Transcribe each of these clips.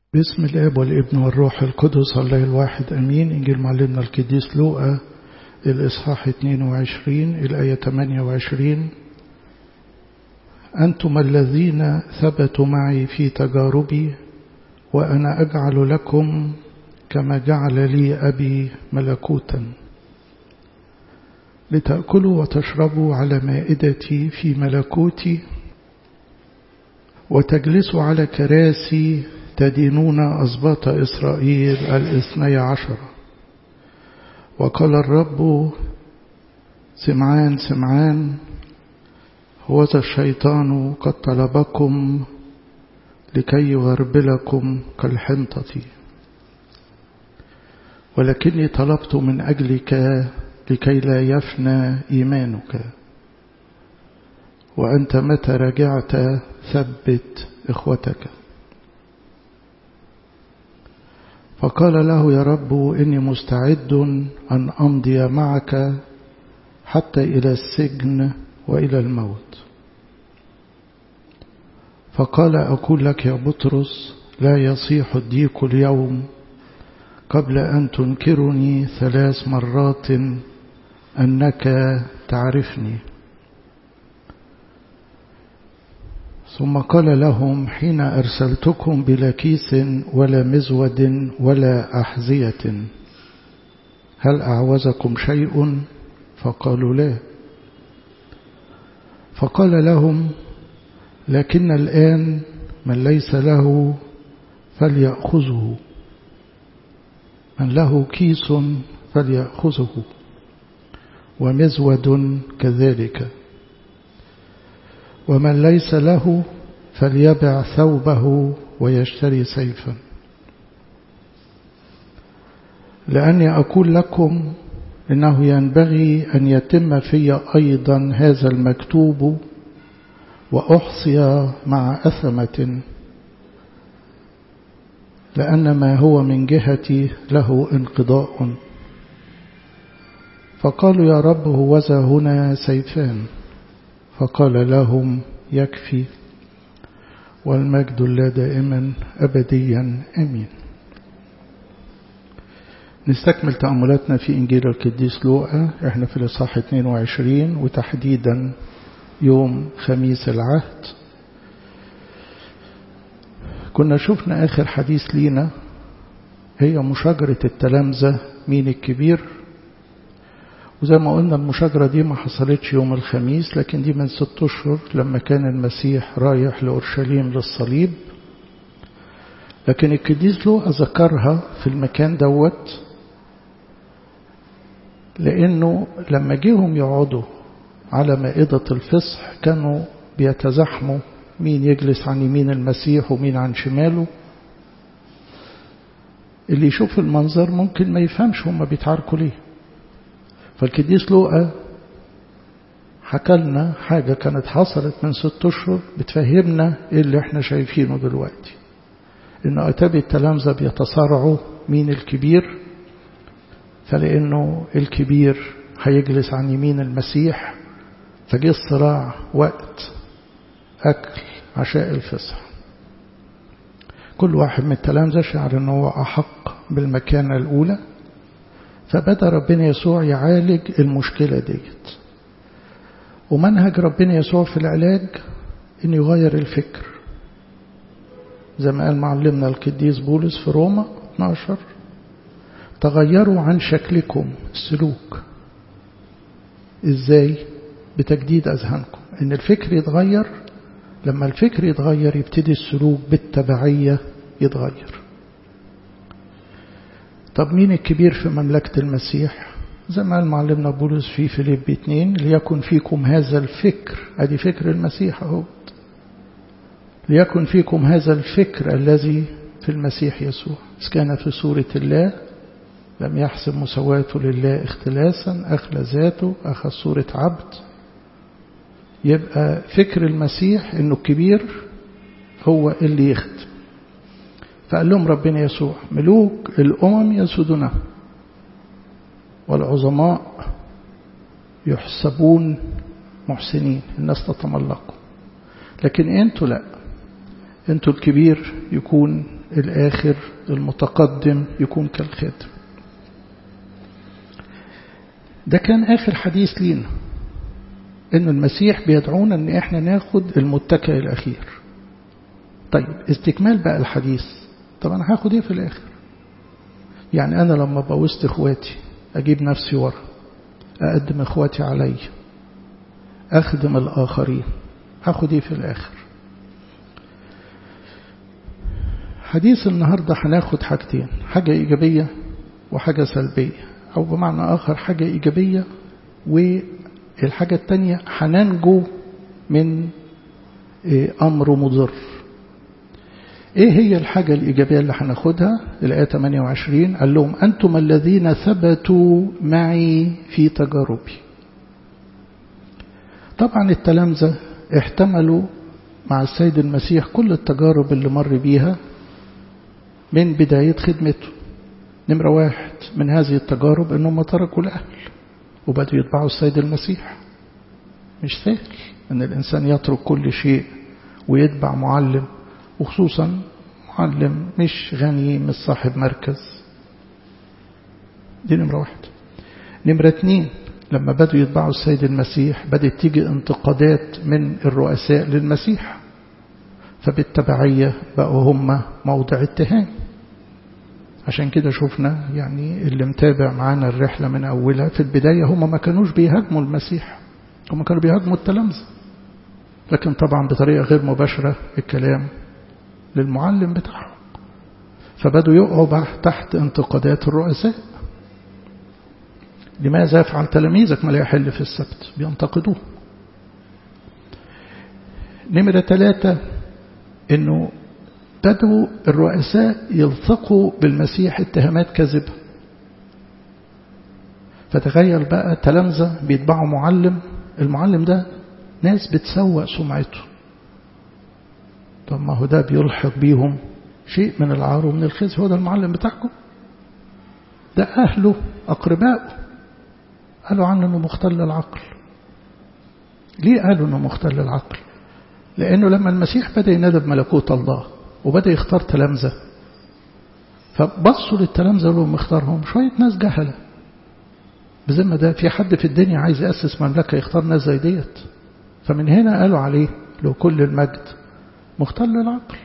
باسم الاب والابن والروح القدس الله الواحد امين انجيل معلمنا القديس لوقا الاصحاح 22 الايه 28 انتم الذين ثبتوا معي في تجاربي وانا اجعل لكم كما جعل لي ابي ملكوتا لتاكلوا وتشربوا على مائدتي في ملكوتي وتجلسوا على كراسي تدينون أسباط إسرائيل الاثني عشر وقال الرب سمعان سمعان هوذا الشيطان قد طلبكم لكي يغربلكم كالحنطة ولكني طلبت من أجلك لكي لا يفنى إيمانك وأنت متى رجعت ثبت إخوتك فقال له يا رب إني مستعد أن أمضي معك حتى إلى السجن وإلى الموت فقال أقول لك يا بطرس لا يصيح الديك اليوم قبل أن تنكرني ثلاث مرات أنك تعرفني ثم قال لهم حين أرسلتكم بلا كيس ولا مزود ولا أحذية هل أعوزكم شيء فقالوا لا فقال لهم لكن الآن من ليس له فليأخذه من له كيس فليأخذه ومزود كذلك ومن ليس له فليبع ثوبه ويشتري سيفا لأني أقول لكم إنه ينبغي أن يتم في أيضا هذا المكتوب وأحصي مع أثمة لأن ما هو من جهتي له انقضاء فقالوا يا رب هوذا هنا سيفان فقال لهم يكفي والمجد لا دائما أبديا أمين نستكمل تأملاتنا في إنجيل القديس لوقا احنا في الإصحاح 22 وتحديدا يوم خميس العهد كنا شفنا آخر حديث لينا هي مشاجرة التلامذة مين الكبير وزي ما قلنا المشاجرة دي ما حصلتش يوم الخميس لكن دي من ست أشهر لما كان المسيح رايح لأورشليم للصليب لكن القديس لوقا ذكرها في المكان دوت لأنه لما جيهم يقعدوا على مائدة الفصح كانوا بيتزحموا مين يجلس عن يمين المسيح ومين عن شماله اللي يشوف المنظر ممكن ما يفهمش هما بيتعاركوا ليه فالقديس لوقا حكى لنا حاجة كانت حصلت من ست أشهر بتفهمنا إيه اللي احنا شايفينه دلوقتي إن أتابي التلامذة بيتصارعوا مين الكبير فلأنه الكبير هيجلس عن يمين المسيح فجه الصراع وقت أكل عشاء الفصح كل واحد من التلامذة شعر أنه هو أحق بالمكانة الأولى فبدأ ربنا يسوع يعالج المشكلة ديت ومنهج ربنا يسوع في العلاج أن يغير الفكر زي ما قال معلمنا القديس بولس في روما 12 تغيروا عن شكلكم السلوك ازاي بتجديد أذهانكم ان الفكر يتغير لما الفكر يتغير يبتدي السلوك بالتبعية يتغير طب مين الكبير في مملكة المسيح زي ما قال معلمنا بولس في فيليب 2 ليكن فيكم هذا الفكر ادي فكر المسيح اهو ليكن فيكم هذا الفكر الذي في المسيح يسوع إذ كان في صورة الله لم يحسب مساواته لله اختلاسا أخلى ذاته أخذ صورة عبد يبقى فكر المسيح انه الكبير هو اللي يخدم فقال لهم ربنا يسوع ملوك الأمم يسودونه والعظماء يحسبون محسنين الناس تتملقوا لكن انتوا لا انتوا الكبير يكون الآخر المتقدم يكون كالخاتم ده كان آخر حديث لينا إن المسيح بيدعونا إن إحنا ناخد المتكئ الأخير طيب استكمال بقى الحديث طب أنا هاخد إيه في الآخر يعني أنا لما بوست إخواتي أجيب نفسي ورا أقدم إخواتي علي أخدم الآخرين هاخد إيه في الآخر حديث النهاردة هناخد حاجتين حاجة إيجابية وحاجة سلبية أو بمعنى آخر حاجة إيجابية والحاجة التانية هننجو من أمر مضر إيه هي الحاجة الإيجابية اللي هناخدها الآية 28 قال لهم أنتم الذين ثبتوا معي في تجاربي طبعا التلامذة احتملوا مع السيد المسيح كل التجارب اللي مر بيها من بداية خدمته نمرة واحد من هذه التجارب أنهم تركوا الأهل وبدأوا يتبعوا السيد المسيح مش سهل أن الإنسان يترك كل شيء ويتبع معلم وخصوصا معلم مش غني مش صاحب مركز دي نمرة واحد نمرة اتنين لما بدأوا يتبعوا السيد المسيح بدأت تيجي انتقادات من الرؤساء للمسيح فبالتبعية بقوا هم موضع اتهام عشان كده شفنا يعني اللي متابع معانا الرحلة من أولها في البداية هم ما كانوش بيهاجموا المسيح هم كانوا بيهاجموا التلامذة لكن طبعا بطريقة غير مباشرة الكلام للمعلم بتاعهم فبدوا يقعوا تحت انتقادات الرؤساء لماذا يفعل تلاميذك ما لا يحل في السبت بينتقدوه نمرة ثلاثة انه بدأوا الرؤساء يلصقوا بالمسيح اتهامات كاذبة فتخيل بقى تلامذة بيتبعوا معلم المعلم ده ناس بتسوق سمعته طب ما هو ده بيلحق بيهم شيء من العار ومن الخزي هو ده المعلم بتاعكم ده أهله أقربائه قالوا عنه أنه مختل العقل ليه قالوا أنه مختل العقل لأنه لما المسيح بدأ ينادب ملكوت الله وبدأ يختار تلامذة فبصوا للتلامذة لهم اختارهم شوية ناس جهلة بذمة ده في حد في الدنيا عايز يأسس مملكة يختار ناس زي ديت فمن هنا قالوا عليه له كل المجد مختل العقل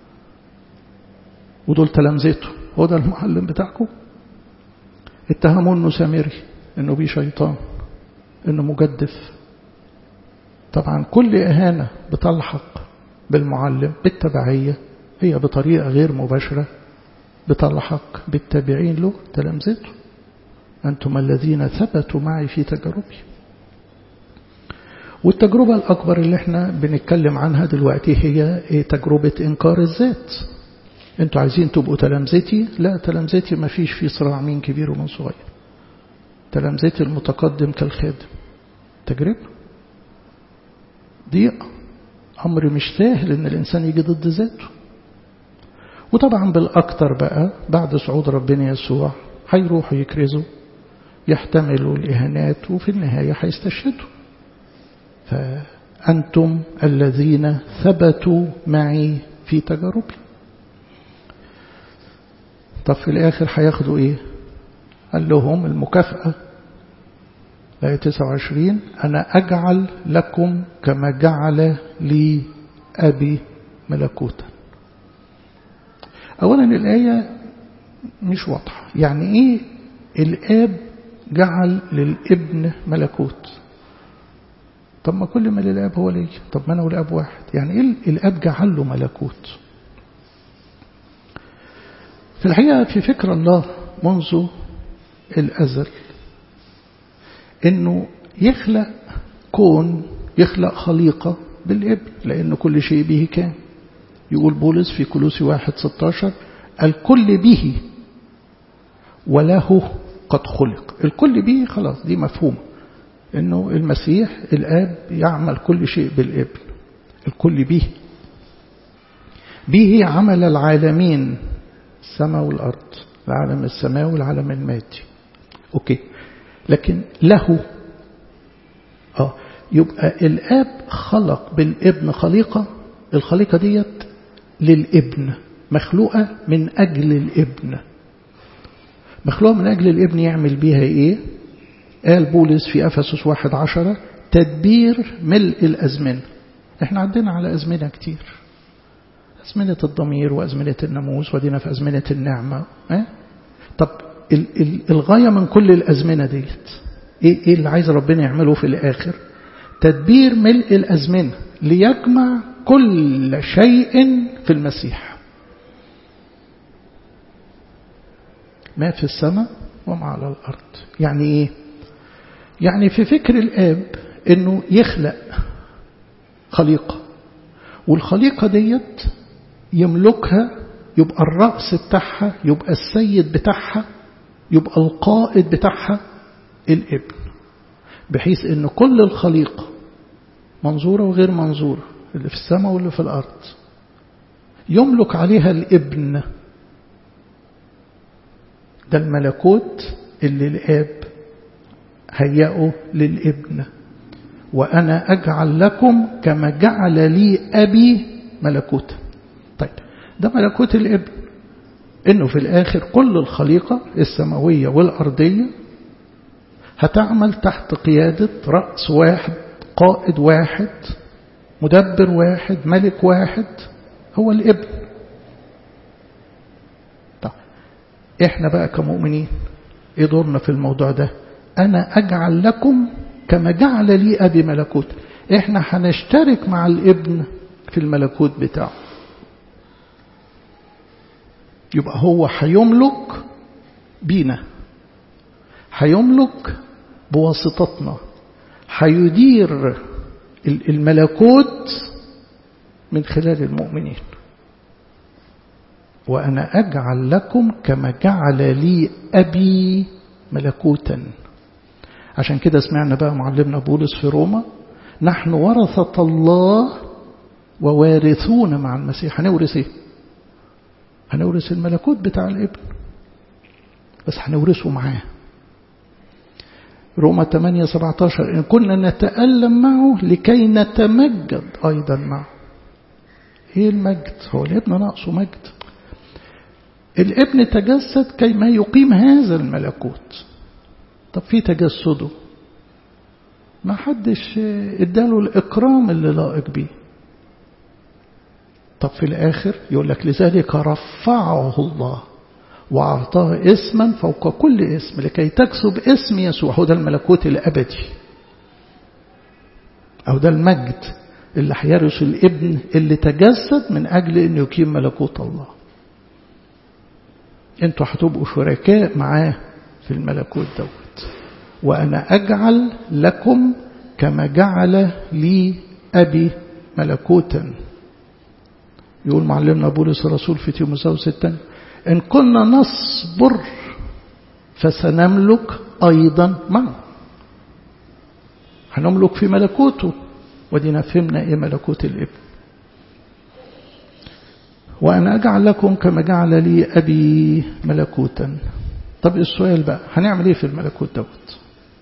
ودول تلامذته هو ده المعلم بتاعكم اتهموه انه سامري انه بيه شيطان انه مجدف طبعا كل اهانه بتلحق بالمعلم بالتبعيه هي بطريقه غير مباشره بتلحق بالتابعين له تلامذته انتم الذين ثبتوا معي في تجاربي والتجربة الأكبر اللي احنا بنتكلم عنها دلوقتي هي تجربة إنكار الذات انتوا عايزين تبقوا تلامذتي لا تلامذتي ما فيش في صراع مين كبير ومن صغير تلامذتي المتقدم كالخادم تجربة ضيق أمر مش سهل إن الإنسان يجي ضد ذاته وطبعا بالأكتر بقى بعد صعود ربنا يسوع هيروحوا يكرزوا يحتملوا الإهانات وفي النهاية هيستشهدوا فأنتم الذين ثبتوا معي في تجاربي طب في الآخر هياخدوا إيه قال لهم المكافأة آية 29 أنا أجعل لكم كما جعل لي أبي ملكوتا أولا الآية مش واضحة يعني إيه الآب جعل للابن ملكوت طب ما كل ما للاب هو ليه طب ما انا والاب واحد يعني ايه الاب جعل له ملكوت في الحقيقه في فكر الله منذ الازل انه يخلق كون يخلق خليقه بالابن لان كل شيء به كان يقول بولس في كلوسي واحد 16 الكل به وله قد خلق الكل به خلاص دي مفهومه انه المسيح الاب يعمل كل شيء بالابن الكل به به عمل العالمين السماء والارض العالم السماوي والعالم المادي اوكي لكن له اه يبقى الاب خلق بالابن خليقه الخليقه ديت للابن مخلوقة من أجل الابن مخلوقة من أجل الابن يعمل بيها إيه قال بولس في أفسس واحد عشرة تدبير ملء الأزمنة احنا عندنا على أزمنة كتير أزمنة الضمير وأزمنة الناموس ودينا في أزمنة النعمة اه؟ طب ال ال الغاية من كل الأزمنة ديت إيه, إيه اللي عايز ربنا يعمله في الآخر تدبير ملء الأزمنة ليجمع كل شيء في المسيح ما في السماء وما على الأرض يعني إيه يعني في فكر الآب أنه يخلق خليقة والخليقة ديت يملكها يبقى الرأس بتاعها يبقى السيد بتاعها يبقى القائد بتاعها الابن بحيث ان كل الخليقة منظورة وغير منظورة اللي في السماء واللي في الأرض يملك عليها الابن ده الملكوت اللي الآب هيئه للابن وأنا أجعل لكم كما جعل لي أبي ملكوتا طيب ده ملكوت الابن إنه في الآخر كل الخليقة السماوية والأرضية هتعمل تحت قيادة رأس واحد قائد واحد مدبر واحد ملك واحد هو الابن طيب احنا بقى كمؤمنين ايه دورنا في الموضوع ده انا اجعل لكم كما جعل لي ابي ملكوت احنا هنشترك مع الابن في الملكوت بتاعه يبقى هو هيملك بينا هيملك بواسطتنا هيدير الملكوت من خلال المؤمنين وأنا أجعل لكم كما جعل لي أبي ملكوتا عشان كده سمعنا بقى معلمنا بولس في روما نحن ورثة الله ووارثون مع المسيح هنورث ايه هنورث الملكوت بتاع الابن بس هنورثه معاه روما 8 17 إن كنا نتألم معه لكي نتمجد أيضا معه إيه المجد هو الابن ناقصه مجد الابن تجسد كيما يقيم هذا الملكوت طب في تجسده ما حدش اداله الإكرام اللي لائق بيه طب في الآخر يقول لك لذلك رفعه الله وأعطاه اسما فوق كل اسم لكي تكسب اسم يسوع هو ده الملكوت الأبدي أو ده المجد اللي هيرث الابن اللي تجسد من أجل أن يقيم ملكوت الله انتوا هتبقوا شركاء معاه في الملكوت دوت وأنا أجعل لكم كما جعل لي أبي ملكوتا يقول معلمنا بولس الرسول في تيموثاوس الثاني إن كنا نصبر فسنملك أيضا معه هنملك في ملكوته ودينا فهمنا إيه ملكوت الابن وأنا أجعل لكم كما جعل لي أبي ملكوتا طب السؤال بقى هنعمل إيه في الملكوت دوت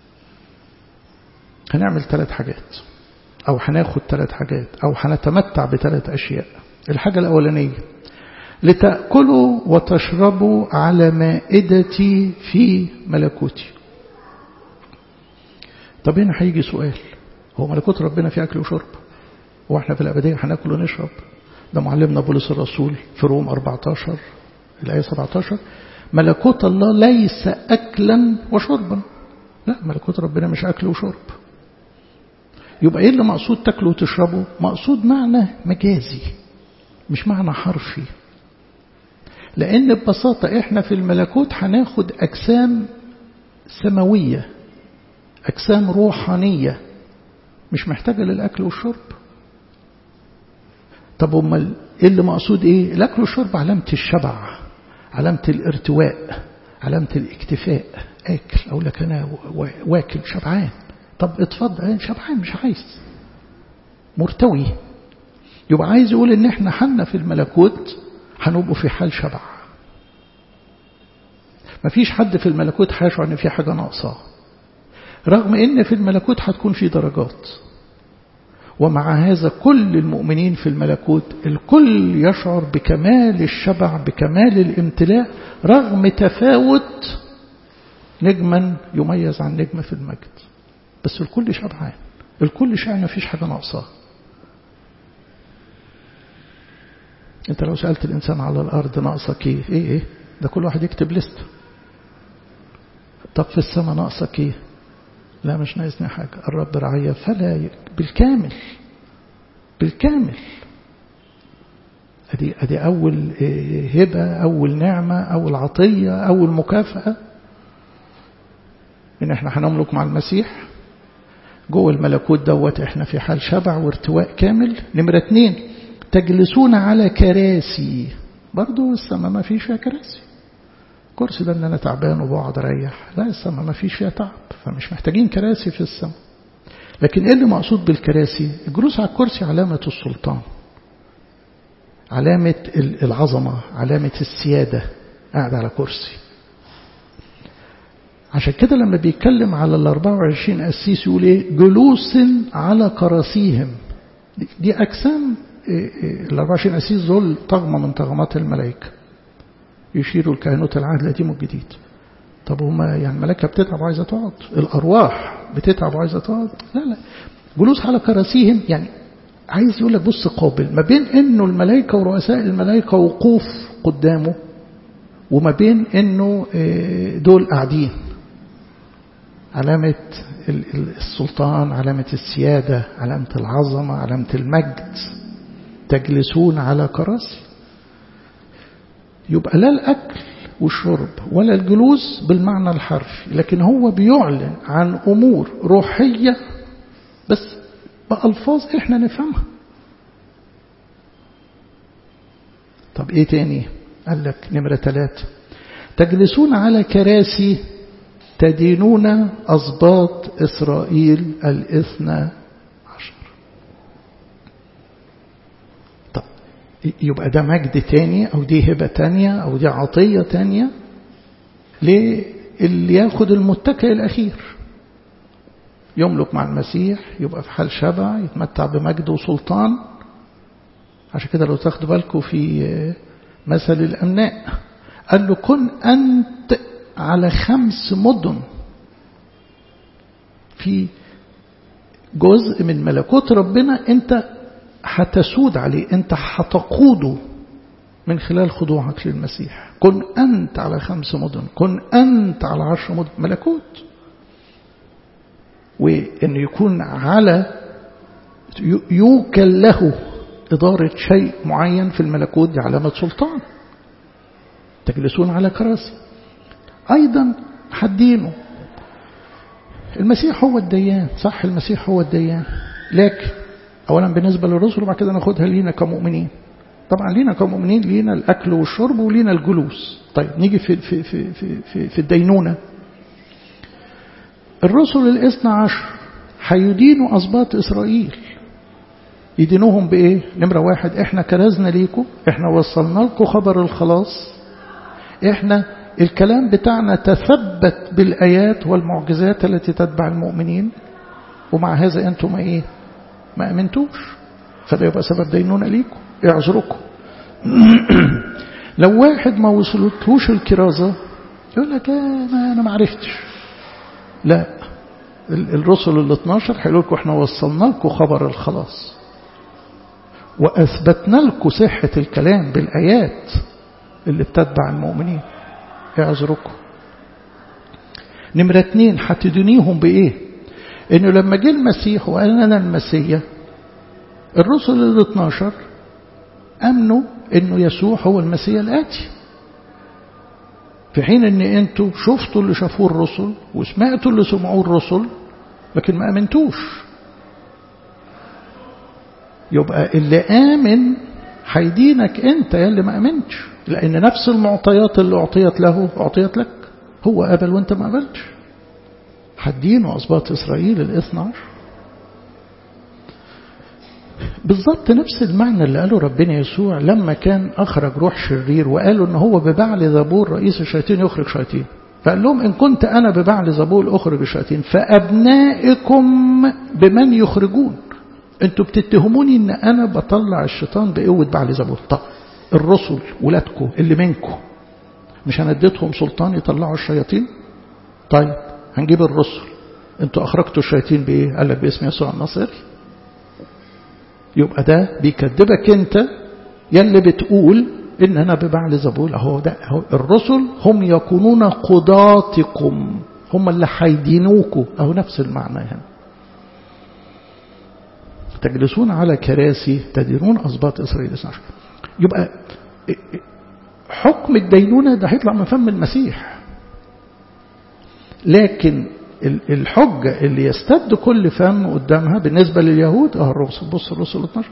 هنعمل ثلاث حاجات أو هناخد ثلاث حاجات أو هنتمتع بثلاث أشياء الحاجة الأولانية لتأكلوا وتشربوا على مائدتي في ملكوتي طب هنا هيجي سؤال هو ملكوت ربنا في أكل وشرب هو احنا في الأبدية هناكل ونشرب ده معلمنا بولس الرسول في روم 14 الآية 17 ملكوت الله ليس أكلا وشربا لا ملكوت ربنا مش أكل وشرب يبقى إيه اللي مقصود تاكلوا وتشربوا مقصود معنى مجازي مش معنى حرفي لأن ببساطة إحنا في الملكوت هناخد أجسام سماوية أجسام روحانية مش محتاجة للأكل والشرب طب أمال إيه اللي مقصود إيه الأكل والشرب علامة الشبع علامة الارتواء علامة الاكتفاء آكل أقول لك أنا واكل شبعان طب اتفضل أنا شبعان مش عايز مرتوي يبقى عايز يقول ان احنا حنا في الملكوت هنبقوا في حال شبع مفيش حد في الملكوت هيشعر ان في حاجة ناقصة رغم ان في الملكوت هتكون في درجات ومع هذا كل المؤمنين في الملكوت الكل يشعر بكمال الشبع بكمال الامتلاء رغم تفاوت نجما يميز عن نجم في المجد بس الكل شبعان الكل شاعر ما فيش حاجة ناقصاه انت لو سألت الإنسان على الأرض ناقصك ايه ايه ايه ده كل واحد يكتب لست طب في السماء ناقصك ايه لا مش ناقصني حاجة الرب رعية فلا بالكامل بالكامل ادي ادي اول هبة اول نعمة اول عطية اول مكافأة ان احنا هنملك مع المسيح جوه الملكوت دوت احنا في حال شبع وارتواء كامل نمرة اتنين تجلسون على كراسي برضو السماء ما فيش فيها كراسي كرسي ده ان انا تعبان وبقعد اريح لا السماء ما فيش فيها تعب فمش محتاجين كراسي في السماء لكن ايه اللي مقصود بالكراسي الجلوس على الكرسي علامة السلطان علامة العظمة علامة السيادة قاعد على كرسي عشان كده لما بيتكلم على ال 24 قسيس يقول ايه جلوس على كراسيهم دي أجسام ال 24 قسيس دول طغمة من طغمات الملائكة يشيروا الكائنات العهد القديم والجديد طب هما يعني الملائكة بتتعب وعايزة تقعد الأرواح بتتعب وعايزة تقعد لا لا جلوس على كراسيهم يعني عايز يقول لك بص قابل ما بين انه الملائكة ورؤساء الملائكة وقوف قدامه وما بين انه دول قاعدين علامة السلطان علامة السيادة علامة العظمة علامة المجد تجلسون على كراسي يبقى لا الأكل والشرب ولا الجلوس بالمعنى الحرفي لكن هو بيعلن عن أمور روحية بس بألفاظ إحنا نفهمها طب إيه تاني قال لك نمرة ثلاثة تجلسون على كراسي تدينون أسباط إسرائيل الاثنى عشر طب يبقى ده مجد تاني أو دي هبة تانية أو دي عطية تانية للي ياخد المتكئ الأخير يملك مع المسيح يبقى في حال شبع يتمتع بمجد وسلطان عشان كده لو تاخدوا بالكم في مثل الأمناء قال له كن أنت على خمس مدن في جزء من ملكوت ربنا انت هتسود عليه انت هتقوده من خلال خضوعك للمسيح كن أنت على خمس مدن كن أنت على عشر مدن ملكوت وأن يكون على يوكل له إدارة شيء معين في الملكوت دي علامة سلطان تجلسون على كراسي أيضا حدينه المسيح هو الديان صح المسيح هو الديان لكن أولا بالنسبة للرسل وبعد كده ناخدها لينا كمؤمنين طبعا لينا كمؤمنين لينا الأكل والشرب ولينا الجلوس طيب نيجي في, في, في, في, في, في الدينونة الرسل الاثنى عشر هيدينوا أسباط إسرائيل يدينوهم بإيه نمرة واحد إحنا كرزنا ليكم إحنا وصلنا لكم خبر الخلاص إحنا الكلام بتاعنا تثبت بالآيات والمعجزات التي تتبع المؤمنين ومع هذا أنتم إيه ما أمنتوش فده يبقى سبب دينونة ليكم اعذركم لو واحد ما وصلتهوش الكرازة يقول لك ما أنا ما عرفتش لا الرسل ال 12 هيقول لكم احنا وصلنا لكم خبر الخلاص وأثبتنا لكم صحة الكلام بالآيات اللي بتتبع المؤمنين اعذركم نمرة اتنين هتدنيهم بإيه إنه لما جه المسيح وقال أنا المسيح الرسل ال 12 أمنوا إنه يسوع هو المسيح الآتي في حين إن أنتوا شفتوا اللي شافوه الرسل وسمعتوا اللي سمعوه الرسل لكن ما أمنتوش يبقى اللي آمن هيدينك أنت يا اللي ما أمنتش لأن نفس المعطيات اللي أعطيت له أعطيت لك هو قبل وأنت ما قبلتش هدينه أسباط إسرائيل الاثنى عشر بالضبط نفس المعنى اللي قاله ربنا يسوع لما كان أخرج روح شرير وقالوا إن هو ببعل زبور رئيس الشياطين يخرج شياطين فقال لهم إن كنت أنا ببعل زبور أخرج الشياطين فأبنائكم بمن يخرجون انتوا بتتهموني ان انا بطلع الشيطان بقوة بعل زبون طب الرسل ولادكم اللي منكم مش انا اديتهم سلطان يطلعوا الشياطين طيب هنجيب الرسل انتوا اخرجتوا الشياطين بايه قال لك باسم يسوع الناصري يبقى ده بيكذبك انت يلي بتقول ان انا ببعل زبول اهو ده أهو الرسل هم يكونون قضاتكم هم اللي هيدينوكوا اهو نفس المعنى هنا تجلسون على كراسي تديرون اسباط اسرائيل يبقى حكم الدينونه ده هيطلع من فم المسيح لكن الحجة اللي يستد كل فم قدامها بالنسبة لليهود اه الرسل بص الرسل 12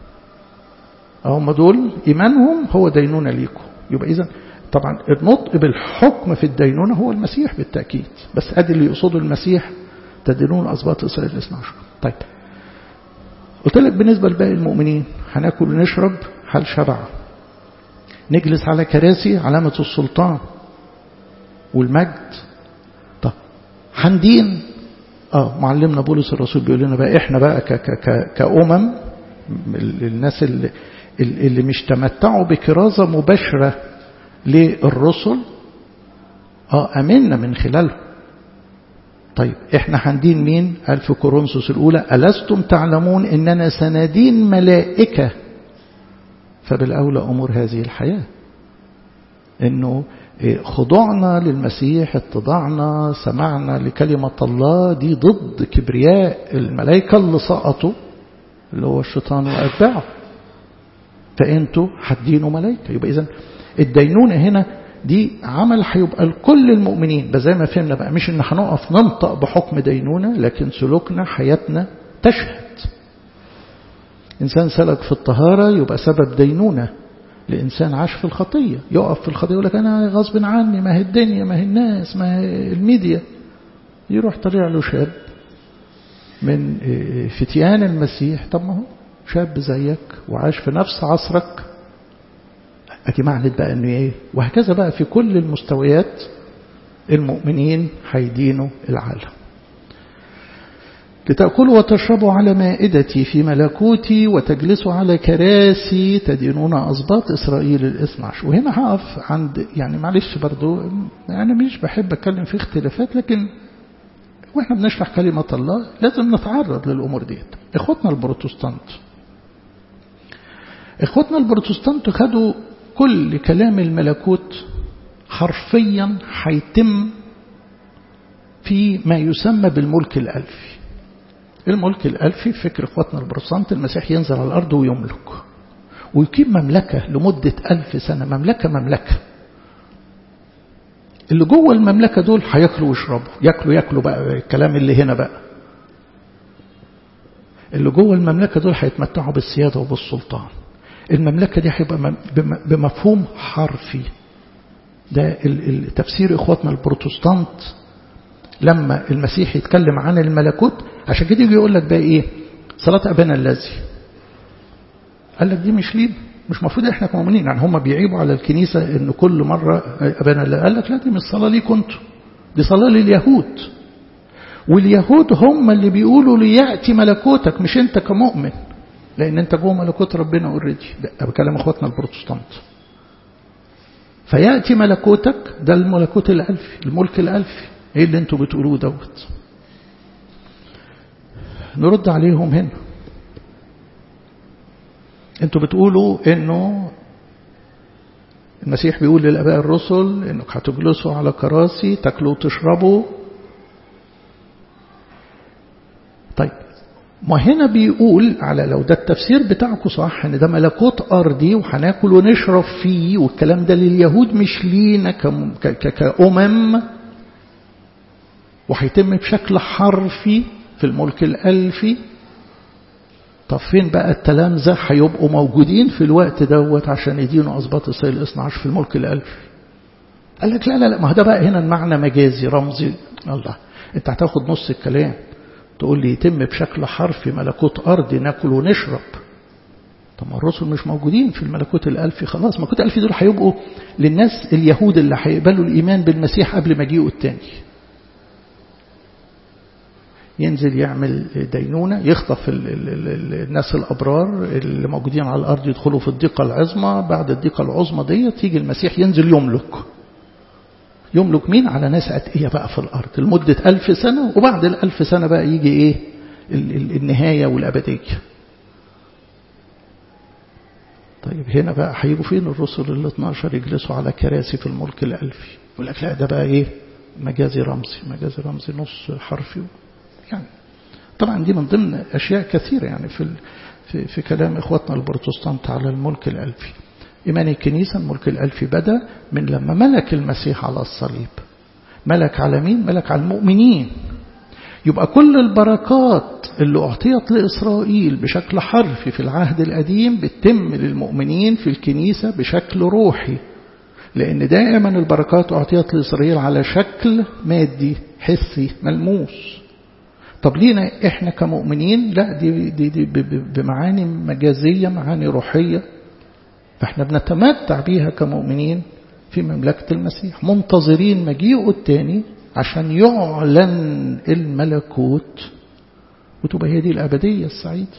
هم دول إيمانهم هو دينونة ليكم يبقى إذا طبعا النطق بالحكم في الدينونة هو المسيح بالتأكيد بس أدي اللي يقصده المسيح تدينون أسباط إسرائيل 12 طيب قلت لك بالنسبة لباقي المؤمنين هناكل ونشرب هل شبع نجلس على كراسي علامة السلطان والمجد طب هندين اه معلمنا بولس الرسول بيقول لنا بقى احنا بقى ك ك ك كأمم الناس اللي, اللي مش تمتعوا بكرازة مباشرة للرسل اه امنا من خلالهم طيب احنا هندين مين قال في كورنثوس الاولى ألستم تعلمون اننا سندين ملائكة فبالاولى امور هذه الحياة انه خضوعنا للمسيح اتضاعنا سمعنا لكلمة الله دي ضد كبرياء الملائكة اللي سقطوا اللي هو الشيطان وأتباعه فأنتوا هتدينوا ملائكة يبقى إذن الدينونة هنا دي عمل هيبقى لكل المؤمنين بس زي ما فهمنا بقى مش ان هنقف ننطق بحكم دينونة لكن سلوكنا حياتنا تشهد إنسان سلك في الطهارة يبقى سبب دينونة لإنسان عاش في الخطية يقف في الخطية يقول لك أنا غصب عني ما هي الدنيا ما هي الناس ما هي الميديا يروح طلع له شاب من فتيان المسيح طب ما هو شاب زيك وعاش في نفس عصرك أدي معنى بقى أنه إيه وهكذا بقى في كل المستويات المؤمنين هيدينوا العالم لتأكلوا وتشربوا على مائدتي في ملكوتي وتجلسوا على كراسي تدينون أسباط إسرائيل الاثنى عشر وهنا هقف عند يعني معلش برضو أنا مش بحب أتكلم في اختلافات لكن وإحنا بنشرح كلمة الله لازم نتعرض للأمور ديت إخوتنا البروتستانت إخوتنا البروتستانت خدوا كل كلام الملكوت حرفيا هيتم في ما يسمى بالملك الألفي الملك الألفي فكر إخواتنا البروتستانت المسيح ينزل على الأرض ويملك ويقيم مملكة لمدة ألف سنة مملكة مملكة اللي جوه المملكة دول هياكلوا ويشربوا ياكلوا ياكلوا بقى الكلام اللي هنا بقى اللي جوه المملكة دول هيتمتعوا بالسيادة وبالسلطان المملكة دي هيبقى بمفهوم حرفي ده التفسير إخواتنا البروتستانت لما المسيح يتكلم عن الملكوت عشان كده يجي يقول لك بقى ايه صلاة أبانا الذي قال لك دي مش ليه مش المفروض احنا كمؤمنين يعني هم بيعيبوا على الكنيسة ان كل مرة أبانا الذي قال لك لا دي مش صلاة ليكم انتوا دي صلاة لليهود واليهود هم اللي بيقولوا ليأتي ملكوتك مش انت كمؤمن لان انت جوه ملكوت ربنا اوريدي ده بكلام اخواتنا البروتستانت فيأتي ملكوتك ده الملكوت الألفي الملك الألفي ايه اللي انتوا بتقولوه دوت نرد عليهم هنا انتوا بتقولوا انه المسيح بيقول للاباء الرسل انك هتجلسوا على كراسي تاكلوا وتشربوا طيب ما هنا بيقول على لو ده التفسير بتاعكم صح ان ده ملكوت ارضي وهناكل ونشرب فيه والكلام ده لليهود مش لينا كأمم وهيتم بشكل حرفي في الملك الألفي طب فين بقى التلامذة هيبقوا موجودين في الوقت دوت عشان يدينوا أسباط إسرائيل الاثنى عشر في الملك الألفي قال لك لا لا لا ما ده بقى هنا المعنى مجازي رمزي الله انت هتاخد نص الكلام تقول لي يتم بشكل حرفي ملكوت أرضي ناكل ونشرب طب ما الرسل مش موجودين في الملكوت الألفي خلاص الملكوت الألفي دول هيبقوا للناس اليهود اللي هيقبلوا الإيمان بالمسيح قبل مجيئه التاني ينزل يعمل دينونة يخطف ال ال ال الناس الأبرار اللي موجودين على الأرض يدخلوا في الضيقة العظمى بعد الضيقة العظمى دي تيجي المسيح ينزل يملك يملك مين على ناس أتقية بقى في الأرض لمدة ألف سنة وبعد الألف سنة بقى يجي إيه النهاية والأبدية طيب هنا بقى هيجوا فين الرسل ال 12 يجلسوا على كراسي في الملك الألفي يقول لك لا ده بقى إيه مجازي رمزي مجازي رمزي نص حرفي يعني طبعا دي من ضمن أشياء كثيرة يعني في في, في كلام إخواتنا البروتستانت على الملك الألفي إيمان الكنيسة الملك الألفي بدأ من لما ملك المسيح على الصليب ملك على مين؟ ملك على المؤمنين يبقى كل البركات اللي أعطيت لإسرائيل بشكل حرفي في العهد القديم بتتم للمؤمنين في الكنيسة بشكل روحي لأن دائما البركات أعطيت لإسرائيل على شكل مادي حسي ملموس طب لينا إحنا كمؤمنين لا دي, دي, دي بمعاني مجازية معاني روحية فإحنا بنتمتع بيها كمؤمنين في مملكة المسيح منتظرين مجيئه الثاني عشان يعلن الملكوت وتبقى هي دي الأبدية السعيدة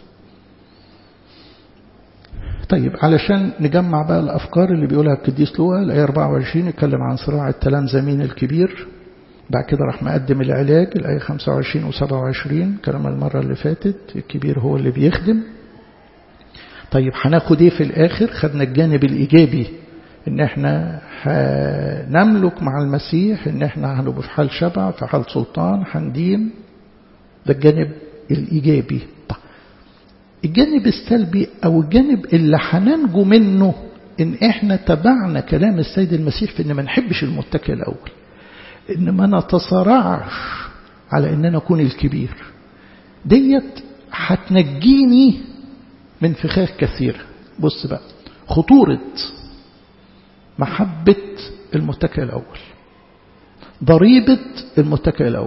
طيب علشان نجمع بقى الأفكار اللي بيقولها القديس لوقا الآية 24 يتكلم عن صراع التلامذمين الكبير بعد كده راح مقدم العلاج الآية 25 و 27 كلام المرة اللي فاتت الكبير هو اللي بيخدم طيب هناخد ايه في الآخر خدنا الجانب الإيجابي ان احنا هنملك مع المسيح ان احنا هنبقى في حال شبع في حال سلطان هندين ده الجانب الإيجابي طيب الجانب السلبي أو الجانب اللي هننجو منه إن إحنا تبعنا كلام السيد المسيح في إن ما نحبش المتكئ الأول إن ما نتصارعش على إن أنا أكون الكبير ديت هتنجيني من فخاخ كثيرة بص بقى خطورة محبة المتكئ الأول ضريبة المتكئ الأول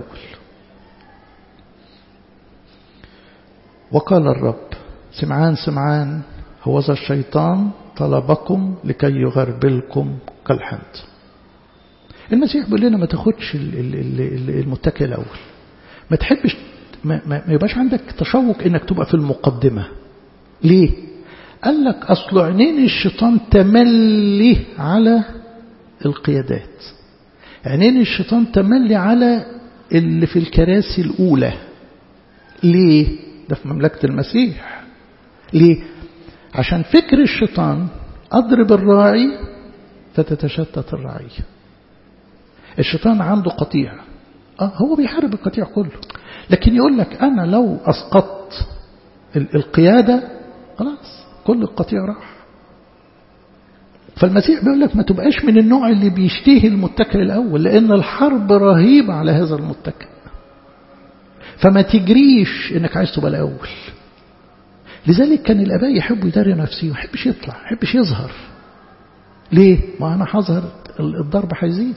وقال الرب سمعان سمعان هوذا الشيطان طلبكم لكي يغربلكم كالحنت المسيح بيقول لنا ما تاخدش المتكئ الأول ما تحبش ما, ما يبقاش عندك تشوق انك تبقى في المقدمة ليه قال لك أصل عينين الشيطان تملي على القيادات عينين الشيطان تملي على اللي في الكراسي الأولى ليه ده في مملكة المسيح ليه عشان فكر الشيطان أضرب الراعي فتتشتت الرعية الشيطان عنده قطيع آه هو بيحارب القطيع كله لكن يقول لك أنا لو أسقطت القيادة خلاص كل القطيع راح فالمسيح بيقول لك ما تبقاش من النوع اللي بيشتهي المتكئ الأول لأن الحرب رهيبة على هذا المتكئ فما تجريش انك عايز تبقى الأول لذلك كان الآباء يحبوا يداري نفسه ما يحبش يطلع ما يحبش يظهر ليه؟ ما أنا هظهر الضرب هيزيد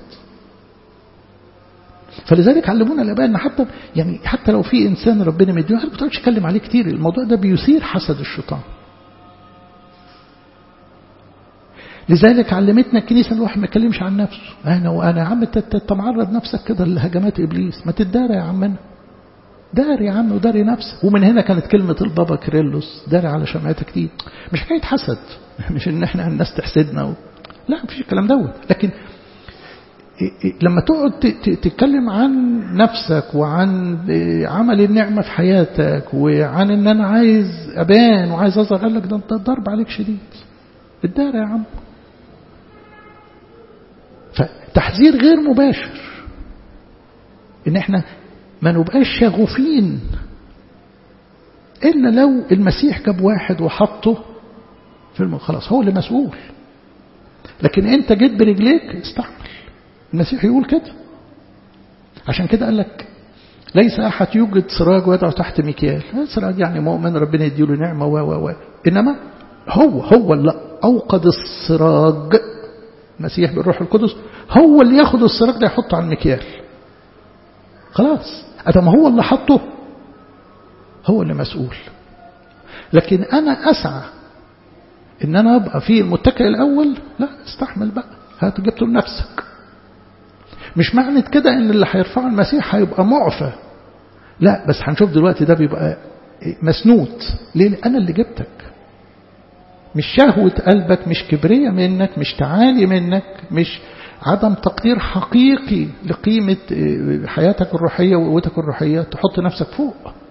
فلذلك علمونا الآباء أن حتى يعني حتى لو في إنسان ربنا مديه ما تقعدش تتكلم عليه كتير الموضوع ده بيثير حسد الشيطان لذلك علمتنا الكنيسة الواحد ما يتكلمش عن نفسه أنا وأنا يا عم تمعرض نفسك كده لهجمات إبليس ما تداري يا عمنا داري يا عم وداري نفسك ومن هنا كانت كلمة البابا كريلوس داري على شمعتك دي مش حكاية حسد مش ان احنا الناس تحسدنا و... لا مفيش الكلام دوت لكن لما تقعد تتكلم عن نفسك وعن عمل النعمة في حياتك وعن ان انا عايز ابان وعايز اظهر لك ده انت الضرب عليك شديد الداري يا عم فتحذير غير مباشر ان احنا ما نبقاش شغوفين إلا لو المسيح جاب واحد وحطه في الم... خلاص هو اللي مسؤول لكن انت جيت برجليك استحمل المسيح يقول كده عشان كده قال لك ليس أحد يوجد سراج ويدعو تحت مكيال سراج يعني مؤمن ربنا يديله نعمة و و و إنما هو هو اللي أوقد السراج المسيح بالروح القدس هو اللي ياخد السراج ده يحطه على المكيال خلاص أدم هو اللي حطه هو اللي مسؤول لكن أنا أسعى إن أنا أبقى في المتكئ الأول لا استحمل بقى هات جبته لنفسك مش معنى كده إن اللي هيرفعه المسيح هيبقى معفى لا بس هنشوف دلوقتي ده بيبقى مسنوت ليه أنا اللي جبتك مش شهوة قلبك مش كبرية منك مش تعالي منك مش عدم تقدير حقيقي لقيمة حياتك الروحية وقوتك الروحية تحط نفسك فوق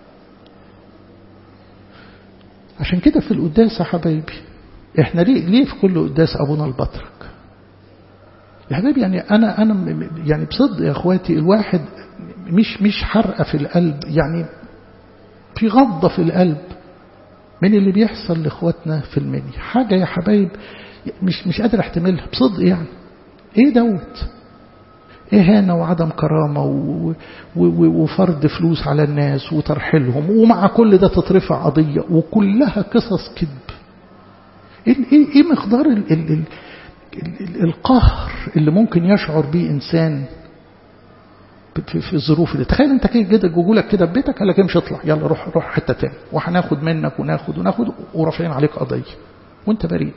عشان كده في القداس يا حبايبي احنا ليه ليه في كل قداس ابونا البطرك يا حبايبي يعني انا انا يعني بصدق يا اخواتي الواحد مش مش حرقه في القلب يعني في غضه في القلب من اللي بيحصل لاخواتنا في المني حاجه يا حبايب مش مش قادر احتملها بصدق يعني ايه دوت إهانة وعدم كرامة و... و... وفرض فلوس على الناس وترحيلهم ومع كل ده تترفع قضية وكلها قصص كذب إيه, إيه مقدار ال... ال... ال... ال... القهر اللي ممكن يشعر به إنسان في, في الظروف دي تخيل انت كده جدك جوجولك كده في بيتك قال لك امشي اطلع يلا روح روح حته تاني وهناخد منك وناخد وناخد ورافعين عليك قضيه وانت بريء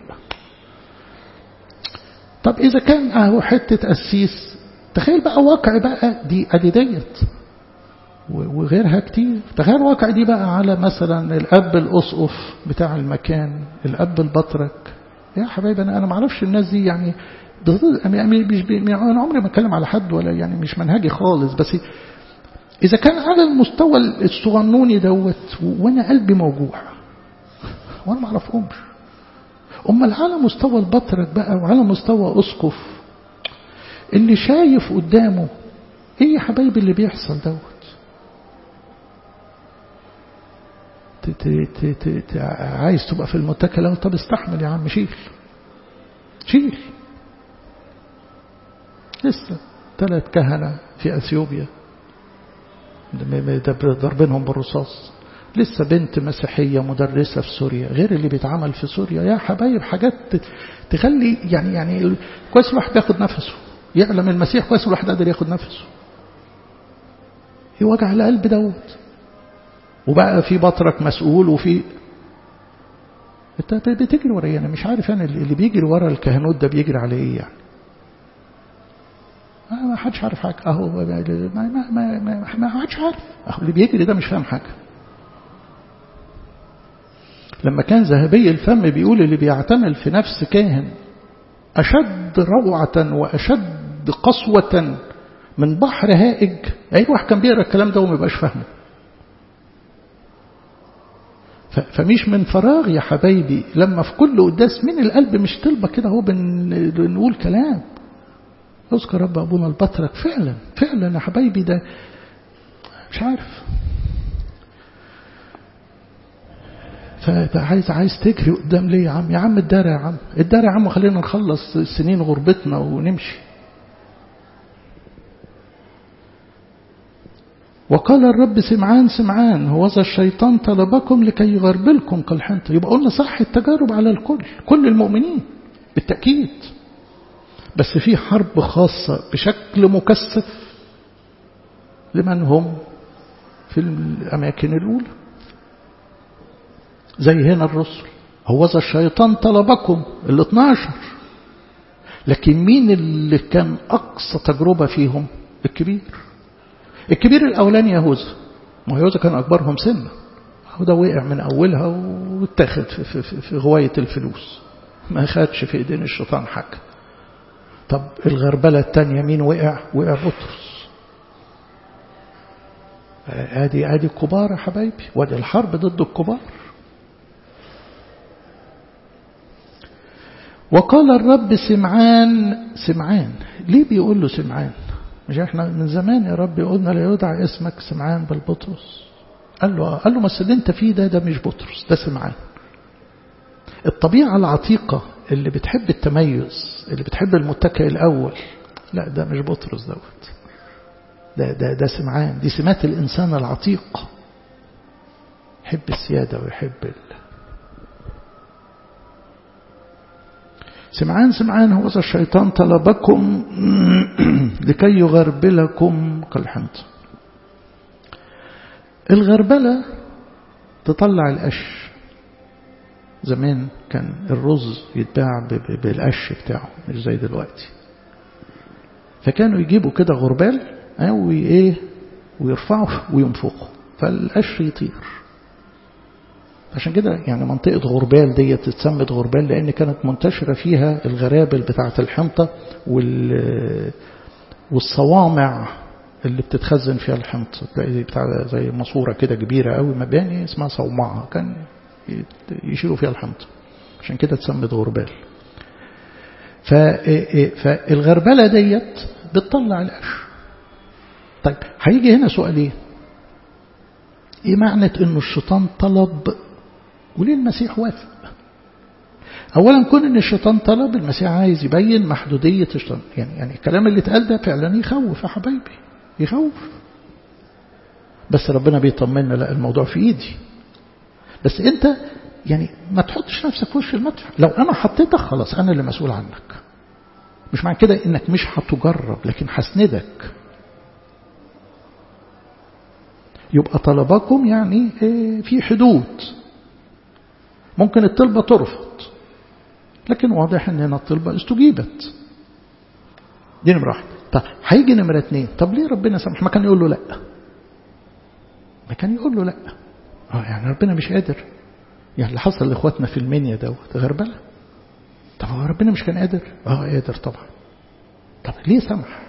طب اذا كان اهو حته قسيس تخيل بقى واقع بقى دي ادي ديت وغيرها كتير تخيل واقع دي بقى على مثلا الاب الاسقف بتاع المكان الاب البطرك يا حبايبي انا انا ما اعرفش الناس دي يعني مش انا عمري ما اتكلم على حد ولا يعني مش منهجي خالص بس اذا كان على المستوى الصغنوني دوت وانا قلبي موجوع وانا ما اعرفهمش امال على مستوى البطرك بقى وعلى مستوى اسقف اللي شايف قدامه ايه يا حبايبي اللي بيحصل دوت عايز تبقى في المتكلة طب استحمل يا عم شيل شيل لسه ثلاث كهنة في أثيوبيا ضربينهم بالرصاص لسه بنت مسيحية مدرسة في سوريا غير اللي بيتعمل في سوريا يا حبايب حاجات تخلي يعني يعني كويس الواحد بياخد نفسه يعلم المسيح كويس الواحد قادر ياخد نفسه وجع القلب دوت وبقى في بطرك مسؤول وفي انت بتجري ورا انا مش عارف انا اللي بيجري ورا الكهنوت ده بيجري على ايه يعني ما حدش عارف حاجه اهو ما ما ما ما, ما حدش عارف اهو اللي بيجري ده مش فاهم حاجه لما كان ذهبي الفم بيقول اللي بيعتمل في نفس كاهن أشد روعة وأشد قسوة من بحر هائج أي واحد كان بيقرأ الكلام ده وما يبقاش فاهمه فمش من فراغ يا حبايبي لما في كل قداس من القلب مش طلبة كده هو بنقول كلام اذكر رب أبونا البطرك فعلا فعلا يا حبايبي ده مش عارف فعايز عايز تجري قدام ليه يا عم يا عم الدار يا عم الدار يا عم خلينا نخلص سنين غربتنا ونمشي وقال الرب سمعان سمعان هوذا الشيطان طلبكم لكي يغربلكم كالحنطة يبقى قلنا صح التجارب على الكل كل المؤمنين بالتأكيد بس في حرب خاصة بشكل مكثف لمن هم في الأماكن الأولى زي هنا الرسل هوذا الشيطان طلبكم ال 12 لكن مين اللي كان أقصى تجربة فيهم الكبير الكبير الأولاني يهوذا ما يهوذا كان أكبرهم سنا وده وقع من أولها واتخذ في, في, في, في غواية الفلوس ما خدش في إيدين الشيطان حاجة طب الغربلة التانية مين وقع وقع بطرس ادي ادي الكبار يا حبايبي وادي الحرب ضد الكبار وقال الرب سمعان سمعان ليه بيقول له سمعان مش احنا من زمان يا رب قلنا لا يدعى اسمك سمعان بل بطرس قال له قال له بس اللي انت فيه ده ده مش بطرس ده سمعان الطبيعة العتيقة اللي بتحب التميز اللي بتحب المتكئ الأول لا ده مش بطرس دوت ده ده ده سمعان دي سمات الإنسان العتيق يحب السيادة ويحب ال... سمعان سمعان هو الشيطان طلبكم لكي يغربلكم كالحنطة الغربلة تطلع القش زمان كان الرز يتباع بالقش بتاعه مش زي دلوقتي فكانوا يجيبوا كده غربال وإيه ويرفعوا وينفخوا فالقش يطير عشان كده يعني منطقة غربال دي اتسمت غربال لأن كانت منتشرة فيها الغرابل بتاعة الحنطة والصوامع اللي بتتخزن فيها الحنطة تلاقي بتاع زي ماسورة كده كبيرة قوي مباني اسمها صومعة كان يشيلوا فيها الحنطة عشان كده اتسمت غربال فالغربلة ديت بتطلع القش طيب هيجي هنا سؤالين ايه معنى انه الشيطان طلب وليه المسيح وافق اولا كون ان الشيطان طلب المسيح عايز يبين محدودية الشيطان يعني يعني الكلام اللي اتقال ده فعلا يخوف يا حبايبي يخوف بس ربنا بيطمنا لا الموضوع في ايدي بس انت يعني ما تحطش نفسك في وش المدفع لو انا حطيتك خلاص انا اللي مسؤول عنك مش معنى كده انك مش هتجرب لكن هسندك يبقى طلبكم يعني في حدود ممكن الطلبة ترفض لكن واضح ان هنا الطلبة استجيبت دي نمرة واحدة طب هيجي نمرة اتنين طب ليه ربنا سمح ما كان يقول له لا ما كان يقول له لا اه يعني ربنا مش قادر يعني اللي حصل لاخواتنا في المنيا دوت غربله طب هو ربنا مش كان قادر اه قادر طبعا طب ليه سمح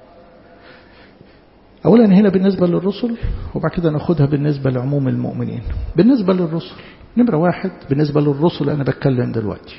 اولا هنا بالنسبه للرسل وبعد كده ناخدها بالنسبه لعموم المؤمنين بالنسبه للرسل نمره واحد بالنسبه للرسل انا بتكلم دلوقتي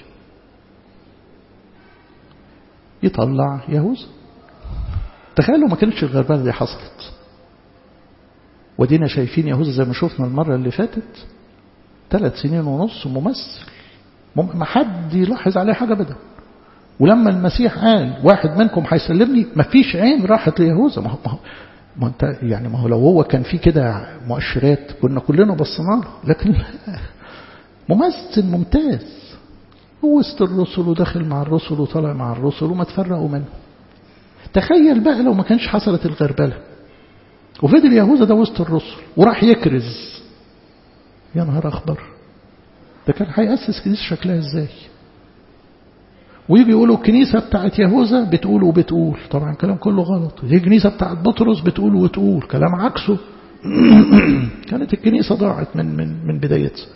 يطلع يهوذا تخيلوا ما كانتش الغربله دي حصلت ودينا شايفين يهوذا زي ما شفنا المره اللي فاتت ثلاث سنين ونص ممثل ما حد يلاحظ عليه حاجة أبدا ولما المسيح قال واحد منكم هيسلمني ما فيش عين راحت ليهوذا ما هو ما انت يعني ما هو لو هو كان في كده مؤشرات كنا كلنا بصينا له لكن ممثل ممتاز وسط الرسل ودخل مع الرسل وطلع مع الرسل وما تفرقوا منه تخيل بقى لو ما كانش حصلت الغربله وفضل يهوذا ده وسط الرسل وراح يكرز يا نهار أخبر ده كان هيأسس كنيسة شكلها ازاي ويجي يقولوا الكنيسة بتاعت يهوذا بتقول وبتقول طبعا كلام كله غلط دي الكنيسة بتاعت بطرس بتقول وتقول كلام عكسه كانت الكنيسة ضاعت من من من بدايتها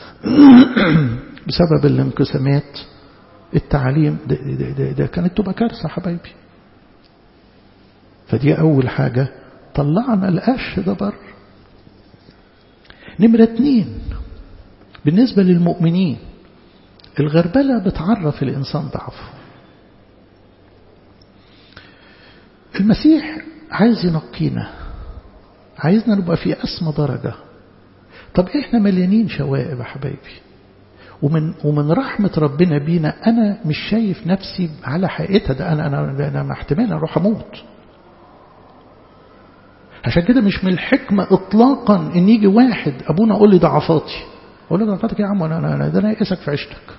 بسبب الانقسامات التعليم ده, ده, ده, ده كانت تبقى كارثة حبايبي فدي أول حاجة طلعنا القش ده بره نمرة اتنين بالنسبة للمؤمنين الغربلة بتعرف الإنسان ضعفه المسيح عايز ينقينا عايزنا نبقى في أسمى درجة طب إحنا مليانين شوائب يا حبايبي ومن ومن رحمة ربنا بينا أنا مش شايف نفسي على حقيقتها ده أنا أنا أنا احتمال أروح أموت عشان كده مش من الحكمة إطلاقا إن يجي واحد أبونا يقول لي ضعفاتي أقول له ضعفاتك يا عم أنا أنا ده أنا يأسك في عيشتك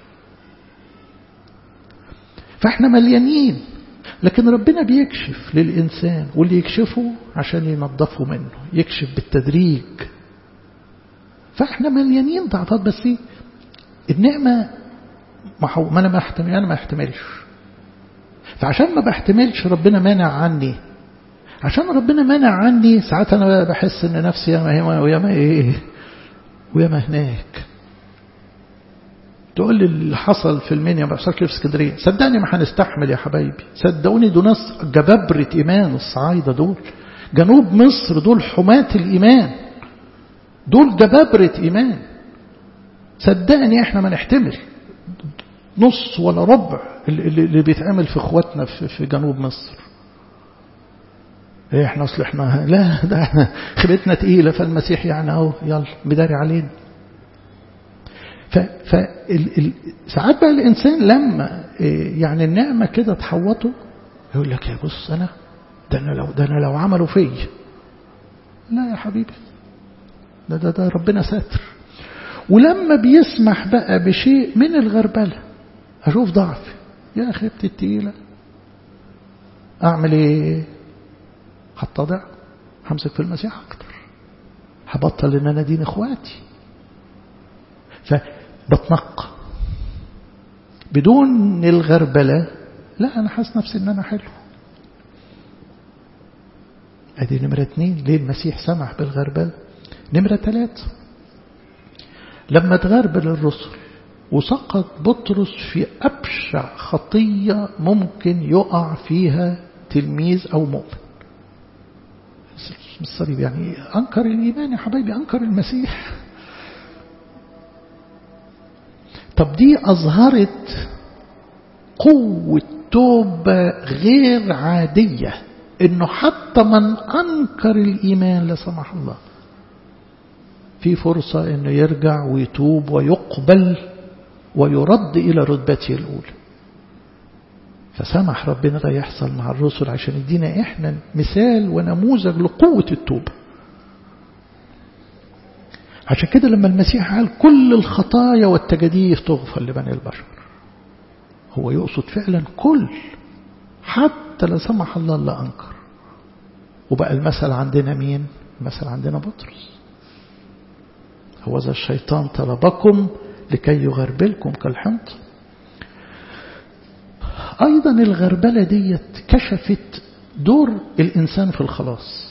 فإحنا مليانين لكن ربنا بيكشف للإنسان واللي يكشفه عشان ينظفه منه يكشف بالتدريج فإحنا مليانين ضعفات بس النعمة ما, حو... ما أنا ما أحتمل أنا ما أحتملش فعشان ما بحتملش ربنا مانع عني عشان ربنا منع عني ساعات أنا بحس إن نفسي ياما هنا وياما إيه وياما هناك تقول لي اللي حصل في المنيا ما بيحصلش في اسكندريه صدقني ما هنستحمل يا حبايبي صدقوني دول ناس جبابرة إيمان الصعايدة دول جنوب مصر دول حماة الإيمان دول جبابرة إيمان صدقني احنا ما نحتمل نص ولا ربع اللي بيتعمل في اخواتنا في جنوب مصر ايه احنا اصل احنا لا ده خيبتنا تقيله فالمسيح يعني اهو يلا بداري علينا ف ف ساعات بقى الانسان لما يعني النعمه كده تحوطه يقول لك يا بص انا ده انا لو ده انا لو عملوا فيا لا يا حبيبي ده ده ده ربنا ساتر ولما بيسمح بقى بشيء من الغربله اشوف ضعفي يا خيبتي التقيله اعمل ايه هتضع همسك في المسيح أكتر هبطل إن أنا دين إخواتي فبتنقى بدون الغربلة لا أنا حاسس نفسي إن أنا حلو أدي نمرة اتنين ليه المسيح سمح بالغربلة نمرة ثلاثة لما تغربل الرسل وسقط بطرس في أبشع خطية ممكن يقع فيها تلميذ أو مؤمن الصليب يعني أنكر الإيمان يا حبايبي أنكر المسيح طب دي أظهرت قوة توبة غير عادية إنه حتى من أنكر الإيمان لا سمح الله في فرصة إنه يرجع ويتوب ويقبل ويرد إلى رتبته الأولى فسمح ربنا ده يحصل مع الرسل عشان يدينا إحنا مثال ونموذج لقوة التوبة عشان كده لما المسيح قال كل الخطايا والتجاديف تغفر لبني البشر هو يقصد فعلا كل حتى لا سمح الله لا أنكر وبقى المثل عندنا مين المثل عندنا بطرس هو ذا الشيطان طلبكم لكي يغربلكم كالحنط أيضا الغربلة ديت كشفت دور الإنسان في الخلاص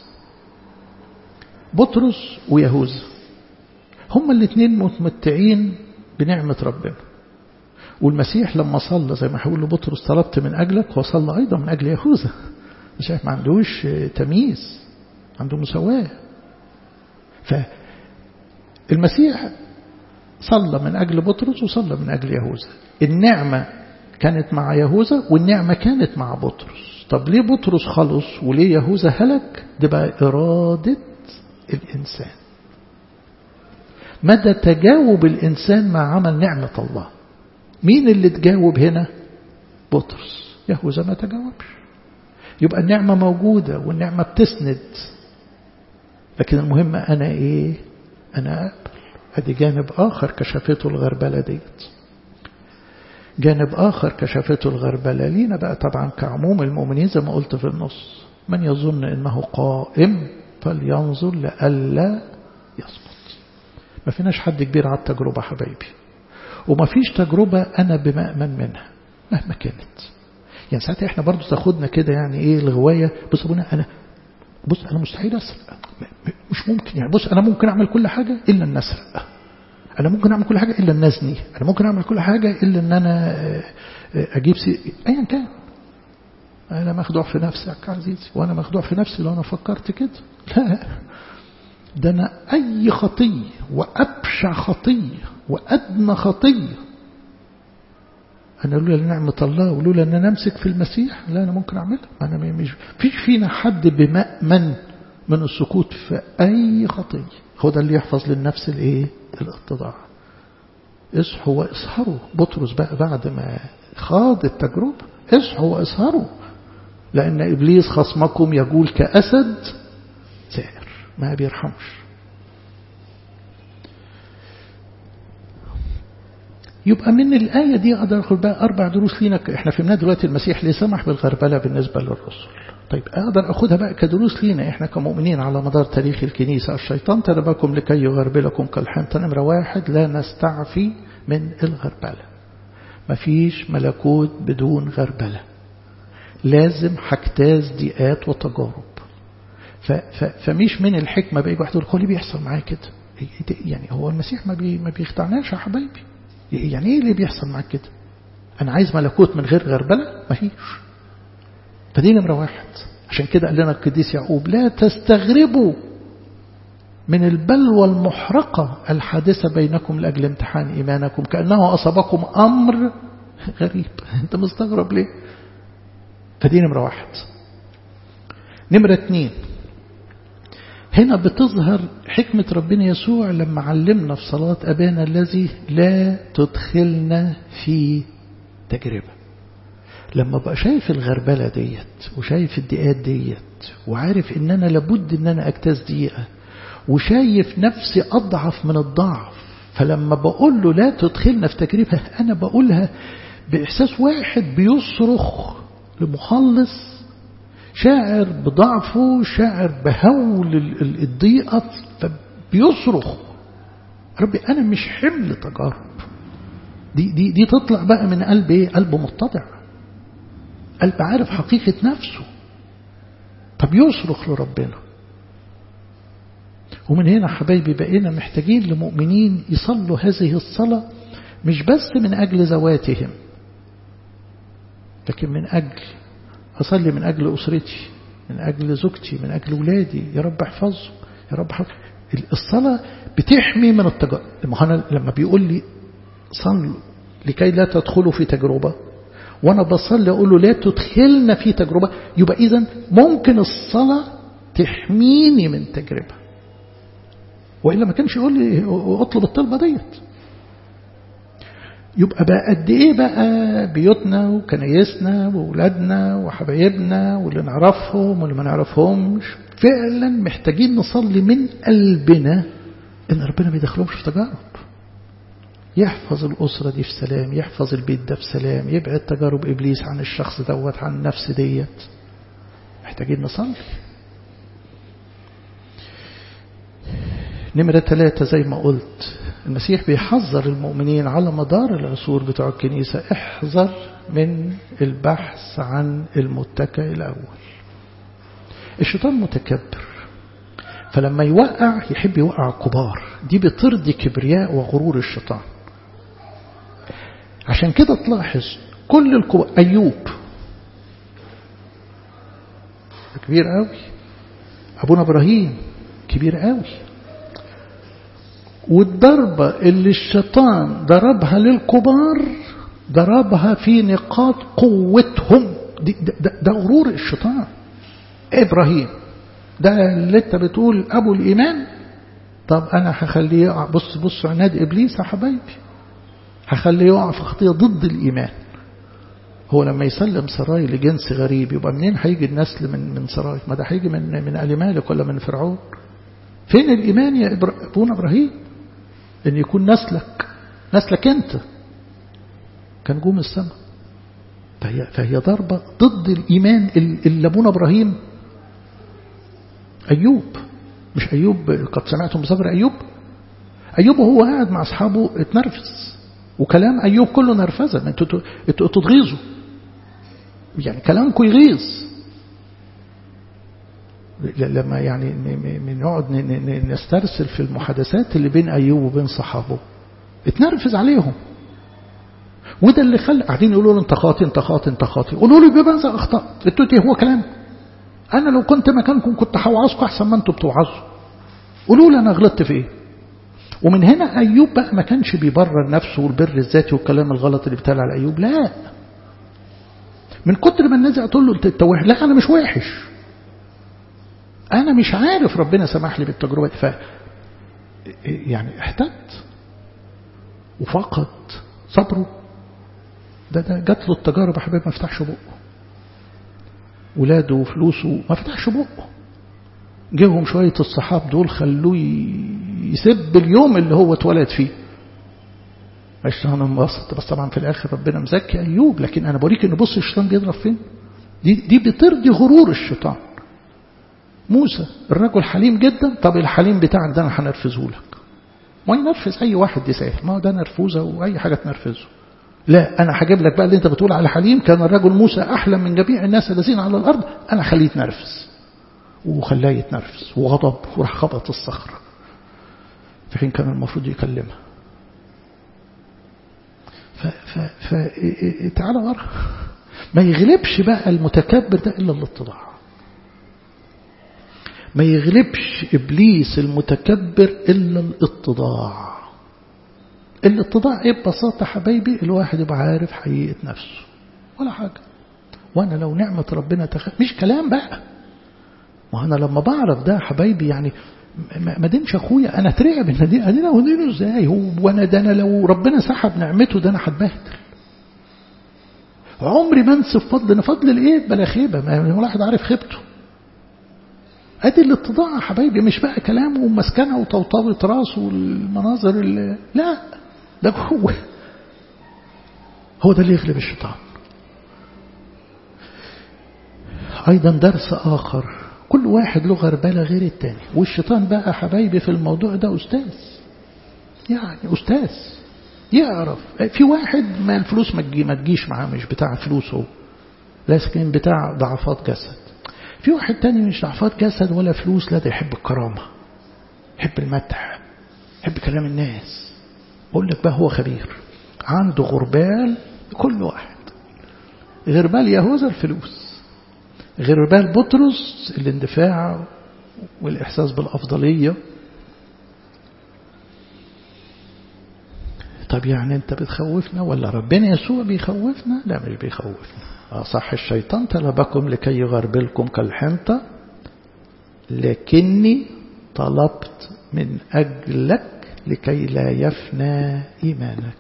بطرس ويهوذا هما الاثنين متمتعين بنعمة ربنا والمسيح لما صلى زي ما هيقول لبطرس طلبت من أجلك وصلى أيضا من أجل يهوذا شايف ما عندوش تمييز عنده مساواة فالمسيح صلى من أجل بطرس وصلى من أجل يهوذا النعمة كانت مع يهوذا والنعمة كانت مع بطرس طب ليه بطرس خلص وليه يهوذا هلك ده بقى إرادة الإنسان مدى تجاوب الإنسان مع عمل نعمة الله مين اللي تجاوب هنا بطرس يهوذا ما تجاوبش يبقى النعمة موجودة والنعمة بتسند لكن المهم أنا إيه أنا أقبل هذه جانب آخر كشفته الغربلة ديت جانب آخر كشفته الغربلة لينا بقى طبعا كعموم المؤمنين زي ما قلت في النص من يظن أنه قائم فلينظر لألا يسقط ما فيناش حد كبير على التجربة حبايبي وما فيش تجربة أنا بمأمن منها مهما كانت يعني ساعتها احنا برضو تاخدنا كده يعني ايه الغواية بص ابونا انا بص انا مستحيل اسرق مش ممكن يعني بص انا ممكن اعمل كل حاجة الا ان اسرق انا ممكن اعمل كل حاجة الا ان ازني انا ممكن اعمل كل حاجة الا ان انا اجيب سي... ايا كان انا مخدوع في نفسك عزيزي وانا مخدوع في نفسي لو انا فكرت كده لا ده انا اي خطية وابشع خطية وادنى خطية أنا لولا نعمة الله ولولا أن أنا أمسك في المسيح لا أنا ممكن أعملها أنا مش فيش فينا حد بمأمن من السكوت في أي خطية هو ده اللي يحفظ للنفس الإيه الاتضاع اصحوا واسهروا بطرس بقى بعد ما خاض التجربة اصحوا واسهروا لأن إبليس خصمكم يقول كأسد سائر ما بيرحمش يبقى من الآية دي أقدر أخذ بقى أربع دروس لينا إحنا فهمنا دلوقتي المسيح ليه سمح بالغربلة بالنسبة للرسل طيب أقدر أخذها بقى كدروس لينا إحنا كمؤمنين على مدار تاريخ الكنيسة الشيطان تربكم لكي يغربلكم كالحنطة نمرة واحد لا نستعفي من الغربلة مفيش ملكوت بدون غربلة لازم هجتاز ضيقات وتجارب فمش من الحكمة بقى واحد يقول هو ليه بيحصل معايا كده يعني هو المسيح ما, بي ما بيخدعناش يا حبايبي يعني ايه اللي بيحصل معاك كده انا عايز ملكوت من غير غربلة مفيش فدي نمرة واحد عشان كده قال لنا القديس يعقوب لا تستغربوا من البلوى المحرقة الحادثة بينكم لأجل امتحان إيمانكم كأنه أصابكم أمر غريب أنت مستغرب ليه فدي نمرة واحد نمرة اتنين هنا بتظهر حكمة ربنا يسوع لما علمنا في صلاة أبانا الذي لا تدخلنا في تجربة لما بقى شايف الغربلة ديت وشايف الدقات ديت وعارف ان انا لابد ان انا اجتاز دقيقة وشايف نفسي اضعف من الضعف فلما بقول له لا تدخلنا في تجربة انا بقولها باحساس واحد بيصرخ لمخلص شاعر بضعفه شاعر بهول الضيقة فبيصرخ ربي أنا مش حمل تجارب دي, دي, دي تطلع بقى من قلب إيه؟ قلب متضع قلب عارف حقيقة نفسه طب يصرخ لربنا ومن هنا حبايبي بقينا محتاجين لمؤمنين يصلوا هذه الصلاة مش بس من أجل ذواتهم لكن من أجل أصلي من أجل أسرتي من أجل زوجتي من أجل ولادي يا رب احفظه يا رب حفظ الصلاة بتحمي من التجارب لما بيقول لي صلوا لكي لا تدخلوا في تجربة وأنا بصلي أقول له لا تدخلنا في تجربة يبقى إذا ممكن الصلاة تحميني من تجربة وإلا ما كانش يقول لي اطلب الطلبة ديت يبقى بقى قد ايه بقى بيوتنا وكنايسنا وولادنا وحبايبنا واللي نعرفهم واللي ما نعرفهمش فعلا محتاجين نصلي من قلبنا ان ربنا ما يدخلهمش في تجارب يحفظ الأسرة دي في سلام يحفظ البيت ده في سلام يبعد تجارب إبليس عن الشخص دوت عن النفس ديت محتاجين نصلي نمرة ثلاثة زي ما قلت المسيح بيحذر المؤمنين على مدار العصور بتوع الكنيسة احذر من البحث عن المتكئ الأول الشيطان متكبر فلما يوقع يحب يوقع الكبار دي بترضي كبرياء وغرور الشيطان عشان كده تلاحظ كل الكبار أيوب كبير قوي أبونا إبراهيم كبير قوي والضربة اللي الشيطان ضربها للكبار ضربها في نقاط قوتهم ده, ده, ده غرور الشيطان إبراهيم ده اللي انت بتقول أبو الإيمان طب أنا هخليه يقع بص بص عناد إبليس يا حبايبي هخليه يقع في خطية ضد الإيمان هو لما يسلم سراي لجنس غريب يبقى منين هيجي النسل من من سراي ما ده هيجي من من آل مالك ولا من فرعون فين الإيمان يا أبونا إبراهيم أن يكون نسلك نسلك أنت كان جوم السماء فهي, فهي ضربة ضد الإيمان اللي أبونا إبراهيم أيوب مش أيوب قد سمعتم بصبر أيوب أيوب وهو قاعد مع أصحابه اتنرفز وكلام أيوب كله نرفزة ما انتوا تتغيظوا يعني كلامكم يغيظ لما يعني نقعد نسترسل في المحادثات اللي بين أيوب وبين صحابه اتنرفز عليهم وده اللي خلى قاعدين يقولوا له انت خاطي انت خاطي انت خاطي قولوا له بماذا اخطات انتوا ايه هو كلام انا لو كنت مكانكم كنت هوعظكم احسن ما انتوا بتوعظوا قولوا لي انا غلطت في ايه ومن هنا ايوب بقى ما كانش بيبرر نفسه والبر الذاتي والكلام الغلط اللي بيتقال على ايوب لا من كتر ما الناس تقول له انت وحش لا انا مش وحش انا مش عارف ربنا سمح لي بالتجربه دي ف يعني احتجت وفقد صبره ده ده جات له التجارب يا حبايبي ما فتحش بقه ولاده وفلوسه ما فتحش بقه جيهم شوية الصحاب دول خلوه يسب اليوم اللي هو اتولد فيه الشيطان انبسط بس طبعا في الاخر ربنا مزكي ايوب لكن انا بوريك ان بص الشيطان بيضرب فين دي دي بترضي غرور الشيطان موسى الرجل حليم جدا طب الحليم بتاعك ده انا هنرفزه لك ما ينرفز اي واحد يسهل ما هو ده نرفوزه واي حاجه تنرفزه لا انا هجيب لك بقى اللي انت بتقول على حليم كان الرجل موسى احلم من جميع الناس الذين على الارض انا خليه يتنرفز وخلاه يتنرفز وغضب وراح خبط الصخره في حين كان المفروض يكلمها ف ف ف تعالى ورا ما يغلبش بقى المتكبر ده الا الاتضاع ما يغلبش ابليس المتكبر الا الاتضاع الاتضاع ايه ببساطه حبايبي الواحد يبقى عارف حقيقه نفسه ولا حاجه وانا لو نعمه ربنا تخ... مش كلام بقى ما انا لما بعرف ده حبايبي يعني ما دينش اخويا انا اترعب ان دي ادينا ودينه ازاي هو وانا ده انا لو ربنا سحب نعمته ده انا هتبهدل عمري ما انسى فضل ان فضل الايه بلا خيبه ما الواحد عارف خيبته ادي الاتضاع يا حبايبي مش بقى كلام ومسكنه وطوطاوه راس والمناظر اللي لا ده هو هو ده اللي يغلب الشيطان ايضا درس اخر كل واحد له غربله غير التاني والشيطان بقى حبايبي في الموضوع ده استاذ يعني استاذ يعرف في واحد ما الفلوس ما تجي ما تجيش معاه مش بتاع فلوس هو لكن بتاع ضعفات جسد في واحد تاني مش ضعفات جسد ولا فلوس لا ده يحب الكرامة يحب المدح يحب كلام الناس أقول لك بقى هو خبير عنده غربال كل واحد غربال يهوذا الفلوس غربال بطرس الاندفاع والإحساس بالأفضلية طب يعني أنت بتخوفنا ولا ربنا يسوع بيخوفنا لا مش بيخوفنا صح الشيطان طلبكم لكي يغربلكم كالحنطة لكني طلبت من أجلك لكي لا يفنى إيمانك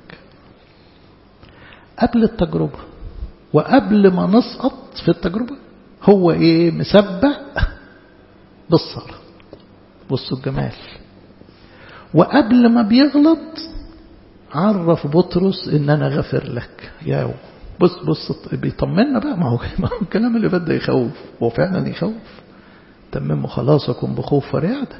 قبل التجربة وقبل ما نسقط في التجربة هو إيه مسبق بالصلاة بصوا الجمال وقبل ما بيغلط عرف بطرس ان انا غفر لك يا بص بص بيطمنا بقى ما هو ما هو الكلام اللي بدا يخوف هو فعلا يخوف تمموا خلاصكم بخوف ورعدة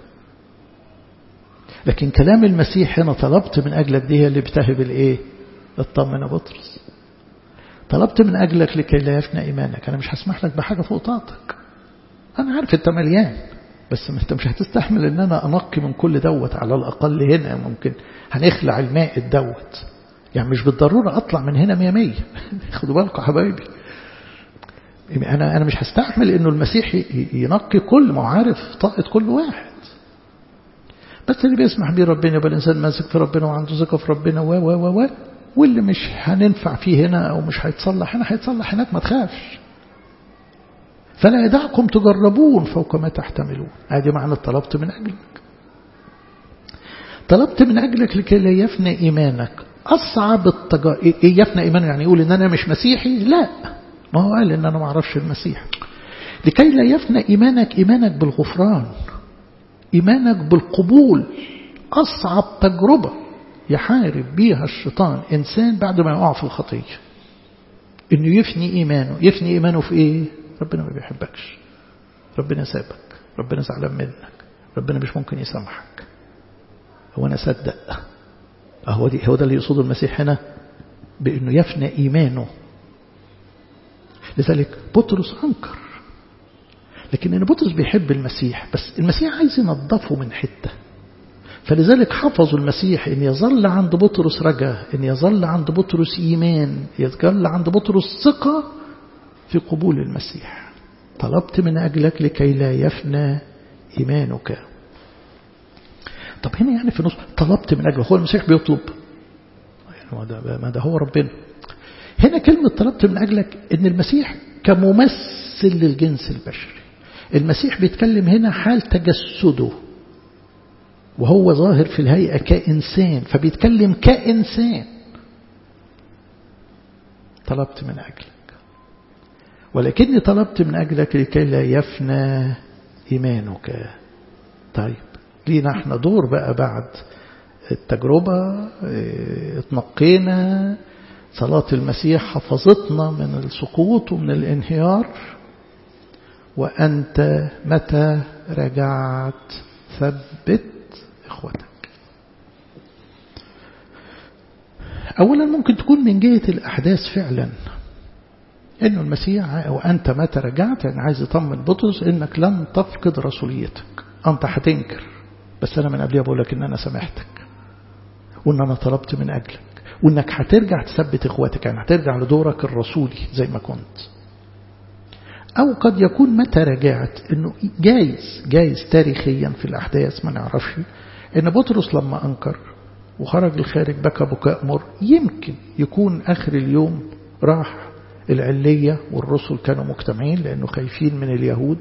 لكن كلام المسيح هنا طلبت من أجلك دي هي اللي بتهب الإيه اطمن يا بطرس طلبت من أجلك لكي لا يفنى إيمانك أنا مش هسمح لك بحاجة فوق طاقتك أنا عارف أنت مليان بس أنت مش هتستحمل أن أنا أنقي من كل دوت على الأقل هنا ممكن هنخلع الماء الدوت يعني مش بالضرورة أطلع من هنا مية مية خدوا بالكم حبايبي أنا أنا مش هستحمل إنه المسيح ينقي كل ما عارف طاقة كل واحد بس اللي بيسمح بيه ربنا يبقى الإنسان ماسك في ربنا وعنده ثقة في ربنا و و و و واللي مش هننفع فيه هنا أو مش هيتصلح هنا هيتصلح هناك ما تخافش فلا يدعكم تجربون فوق ما تحتملون هذه معنى طلبت من أجلك طلبت من أجلك لكي لا يفنى إيمانك أصعب التجا... إيه يفنى إيمانك يعني يقول إن أنا مش مسيحي لا ما هو قال إن أنا ما أعرفش المسيح لكي لا يفنى إيمانك إيمانك بالغفران إيمانك بالقبول أصعب تجربة يحارب بيها الشيطان إنسان بعد ما يقع في الخطية إنه يفني إيمانه يفني إيمانه في إيه ربنا ما بيحبكش ربنا سابك ربنا زعلان منك ربنا مش ممكن يسامحك هو أنا صدق هو, دي هو ده اللي يقصده المسيح هنا بأنه يفنى إيمانه لذلك بطرس أنكر لكن أن بطرس بيحب المسيح بس المسيح عايز ينظفه من حتة فلذلك حفظوا المسيح أن يظل عند بطرس رجاء أن يظل عند بطرس إيمان يظل عند بطرس ثقة في قبول المسيح طلبت من أجلك لكي لا يفنى إيمانك طب هنا يعني في نص طلبت من أجلك هو المسيح بيطلب يعني ما ده هو ربنا هنا كلمة طلبت من أجلك أن المسيح كممثل للجنس البشري المسيح بيتكلم هنا حال تجسده وهو ظاهر في الهيئة كإنسان فبيتكلم كإنسان طلبت من أجلك ولكني طلبت من أجلك لكي لا يفنى إيمانك طيب لينا احنا دور بقى بعد التجربة اتنقينا صلاة المسيح حفظتنا من السقوط ومن الانهيار وأنت متى رجعت ثبت إخوتك أولا ممكن تكون من جهة الأحداث فعلا إنه المسيح وأنت متى رجعت يعني عايز يطمن بطرس إنك لن تفقد رسوليتك أنت هتنكر بس أنا من قبلها بقول لك إن أنا سامحتك وإن أنا طلبت من أجلك وإنك هترجع تثبت إخواتك يعني هترجع لدورك الرسولي زي ما كنت أو قد يكون متى رجعت إنه جايز جايز تاريخيا في الأحداث ما نعرفش إن بطرس لما أنكر وخرج الخارج بكى بكاء مر يمكن يكون آخر اليوم راح العلية والرسل كانوا مجتمعين لأنه خايفين من اليهود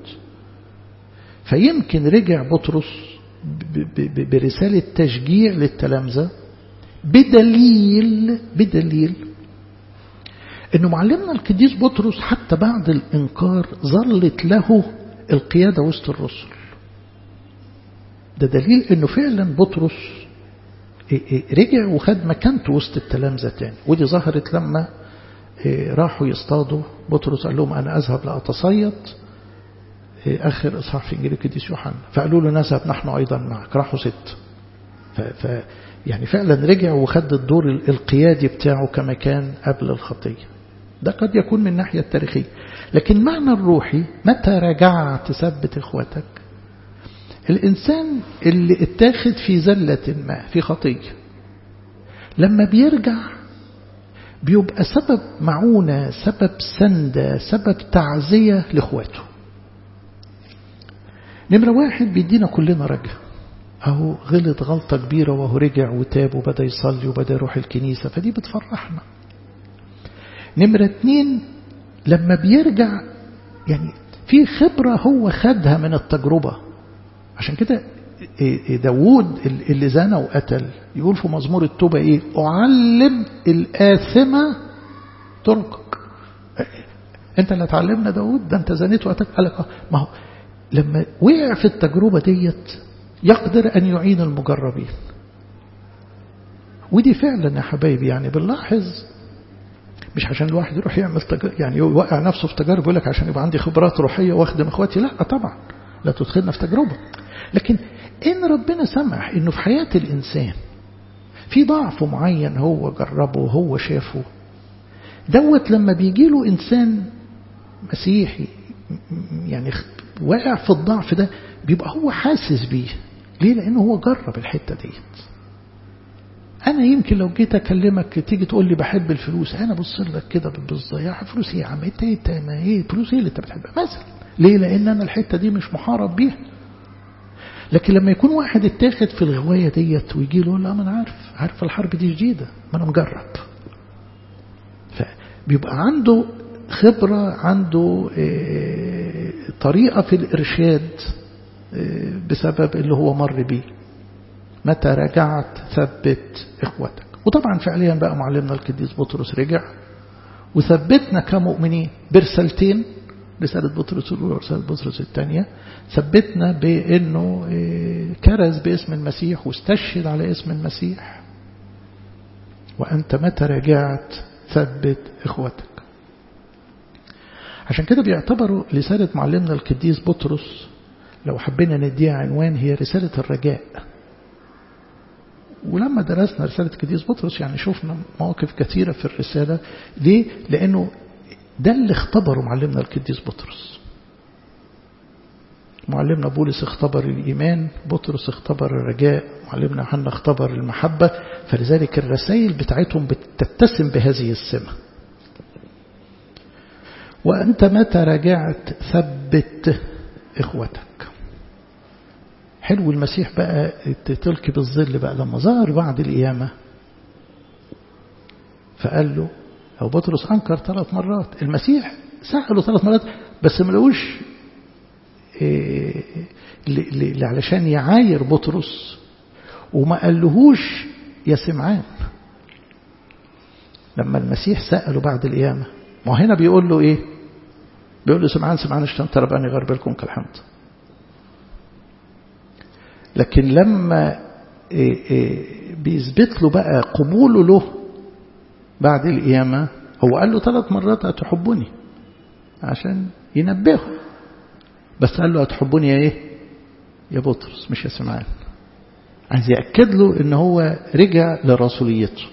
فيمكن رجع بطرس برسالة تشجيع للتلامذة بدليل بدليل انه معلمنا القديس بطرس حتى بعد الانكار ظلت له القيادة وسط الرسل ده دليل انه فعلا بطرس رجع وخد مكانته وسط التلامذة تاني ودي ظهرت لما راحوا يصطادوا بطرس قال لهم أنا أذهب لأتصيد آخر إصحاح في إنجيل القديس يوحنا فقالوا له نذهب نحن أيضا معك راحوا ست ف ف يعني فعلا رجع وخد الدور القيادي بتاعه كما كان قبل الخطية ده قد يكون من الناحية التاريخية لكن معنى الروحي متى رجعت تثبت إخوتك الإنسان اللي اتاخد في زلة ما في خطية لما بيرجع بيبقى سبب معونة سبب سندة سبب تعزية لإخواته نمرة واحد بيدينا كلنا رجع أهو غلط غلطة كبيرة وهو رجع وتاب وبدأ يصلي وبدأ يروح الكنيسة فدي بتفرحنا نمرة اتنين لما بيرجع يعني في خبرة هو خدها من التجربة عشان كده داوود اللي زنى وقتل يقول في مزمور التوبة ايه أعلم الآثمة طرقك انت اللي تعلمنا داوود ده انت زنيت وقتل قال لك ما هو لما وقع في التجربة ديت يقدر أن يعين المجربين ودي فعلا يا حبايبي يعني بنلاحظ مش عشان الواحد يروح يعمل تجارب يعني يوقع نفسه في تجارب يقول لك عشان يبقى عندي خبرات روحية واخدم اخواتي لا طبعا لا تدخلنا في تجربة لكن إن ربنا سمح إنه في حياة الإنسان في ضعف معين هو جربه وهو شافه دوت لما بيجي له إنسان مسيحي يعني واقع في الضعف ده بيبقى هو حاسس بيه ليه لأنه هو جرب الحتة ديت أنا يمكن لو جيت أكلمك تيجي تقول لي بحب الفلوس أنا بص لك كده بالضياع فلوس إيه يا عم أنت إيه ما إيه فلوس إيه اللي أنت بتحبها مثلا ليه لأن أنا الحتة دي مش محارب بيها لكن لما يكون واحد اتاخد في الغواية ديت ويجي له لا ما أنا عارف عارف الحرب دي جديدة ما أنا مجرب فبيبقى عنده خبرة عنده طريقة في الإرشاد بسبب اللي هو مر بيه متى رجعت ثبت إخوتك وطبعا فعليا بقى معلمنا القديس بطرس رجع وثبتنا كمؤمنين برسالتين رسالة بطرس الأولى ورسالة بطرس الثانية ثبتنا بأنه كرز باسم المسيح واستشهد على اسم المسيح وأنت متى رجعت ثبت إخوتك عشان كده بيعتبروا رسالة معلمنا القديس بطرس لو حبينا نديها عنوان هي رسالة الرجاء ولما درسنا رسالة القديس بطرس يعني شفنا مواقف كثيرة في الرسالة ليه؟ لأنه ده اللي اختبره معلمنا القديس بطرس معلمنا بولس اختبر الإيمان بطرس اختبر الرجاء معلمنا يوحنا اختبر المحبة فلذلك الرسائل بتاعتهم بتتسم بهذه السمة وأنت متى رجعت ثبت إخوتك حلو المسيح بقى تلقي بالظل بقى لما ظهر بعد القيامة فقال له أو بطرس أنكر ثلاث مرات المسيح سأله ثلاث مرات بس ما لقوش إيه علشان يعاير بطرس وما قالهوش يا سمعان لما المسيح سأله بعد القيامة ما هنا بيقول له إيه بيقول له سمعان سمعان اشتم ترباني غرب لكم كالحمد لكن لما إيه إيه بيثبت له بقى قبوله له بعد القيامة هو قال له ثلاث مرات أتحبني عشان ينبهه بس قال له أتحبني يا إيه يا بطرس مش يا سمعان عايز يأكد له إن هو رجع لرسوليته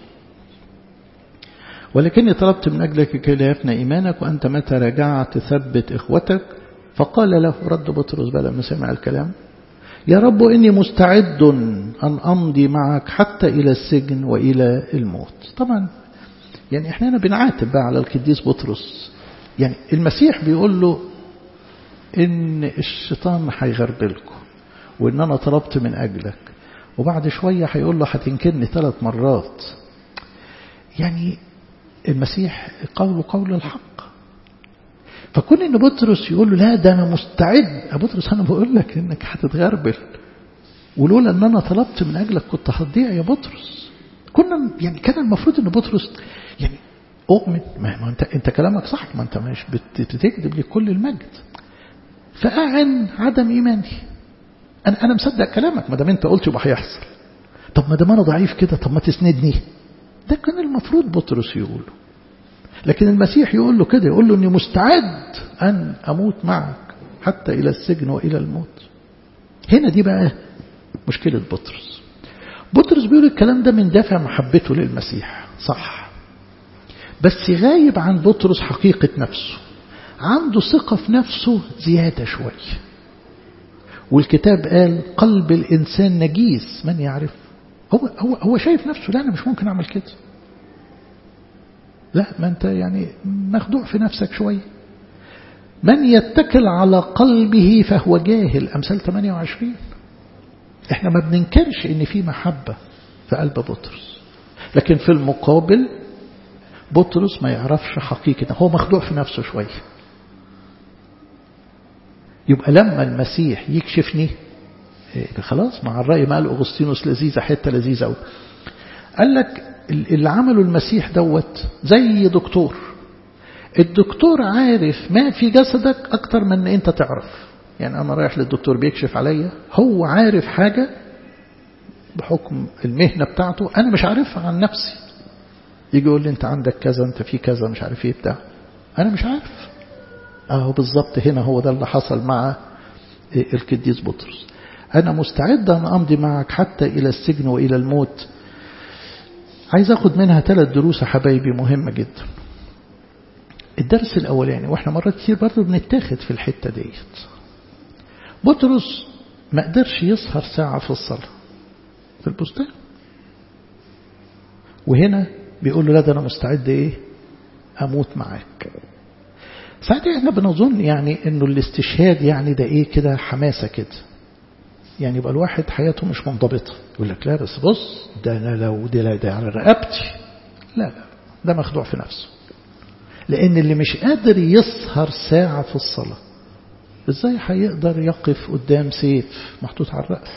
ولكني طلبت من أجلك كي لا يفنى إيمانك وأنت متى رجعت ثبت إخوتك فقال له رد بطرس بقى لما سمع الكلام يا رب إني مستعد أن أمضي معك حتى إلى السجن وإلى الموت طبعا يعني احنا بنعاتب بقى على القديس بطرس يعني المسيح بيقول له إن الشيطان هيغربلكم وإن أنا طلبت من أجلك وبعد شوية هيقول له هتنكرني ثلاث مرات يعني المسيح قوله قول الحق فكون ان بطرس يقول له لا ده انا مستعد يا بطرس انا بقول لك انك هتتغربل ولولا ان انا طلبت من اجلك كنت هتضيع يا بطرس كنا يعني كان المفروض ان بطرس يعني اؤمن ما, ما انت انت كلامك صح ما انت مش بتكذب لي كل المجد فاعن عدم ايماني انا انا مصدق كلامك ما دام انت قلت يبقى هيحصل طب ما دام انا ضعيف كده طب ما تسندني ده كان المفروض بطرس يقوله لكن المسيح يقول له كده يقول له اني مستعد ان اموت معك حتى الى السجن والى الموت هنا دي بقى مشكلة بطرس بطرس بيقول الكلام ده من دافع محبته للمسيح صح بس غايب عن بطرس حقيقة نفسه عنده ثقة في نفسه زيادة شوية والكتاب قال قلب الإنسان نجيس من يعرف هو, هو, هو شايف نفسه لا أنا مش ممكن أعمل كده لا ما أنت يعني مخدوع في نفسك شوية من يتكل على قلبه فهو جاهل أمثال 28 احنا ما بننكرش ان في محبة في قلب بطرس لكن في المقابل بطرس ما يعرفش حقيقة هو مخدوع في نفسه شوية يبقى لما المسيح يكشفني خلاص مع الرأي مال أغسطينوس لذيذة حتة لذيذة أوي قال لك اللي عمله المسيح دوت زي دكتور الدكتور عارف ما في جسدك أكتر من أنت تعرف يعني أنا رايح للدكتور بيكشف عليا هو عارف حاجة بحكم المهنة بتاعته أنا مش عارفها عن نفسي يجي يقول لي أنت عندك كذا أنت في كذا مش عارف إيه بتاع أنا مش عارف أهو بالظبط هنا هو ده اللي حصل مع القديس بطرس أنا مستعد أن أمضي معك حتى إلى السجن وإلى الموت عايز أخد منها ثلاث دروس يا حبايبي مهمة جدا الدرس الأولاني وإحنا مرات كتير برضه بنتاخد في الحتة ديت بطرس ما قدرش يسهر ساعة في الصلاة في البستان وهنا بيقول له لا ده أنا مستعد إيه أموت معاك ساعات احنا بنظن يعني انه الاستشهاد يعني ده ايه كده حماسة كده يعني يبقى الواحد حياته مش منضبطة يقول لك لا بس بص ده انا لو ده لا ده على رقبتي لا لا ده مخدوع في نفسه لان اللي مش قادر يسهر ساعة في الصلاة ازاي هيقدر يقف قدام سيف محطوط على الرأس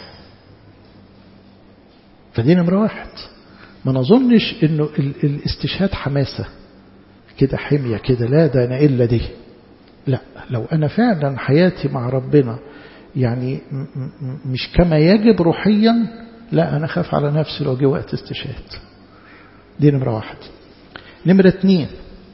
فدي نمرة واحد ما نظنش انه الاستشهاد حماسة كده حمية كده لا ده أنا إلا دي لا لو أنا فعلا حياتي مع ربنا يعني مش كما يجب روحيا لا أنا خاف على نفسي لو جه وقت استشهاد دي نمرة واحد نمرة اتنين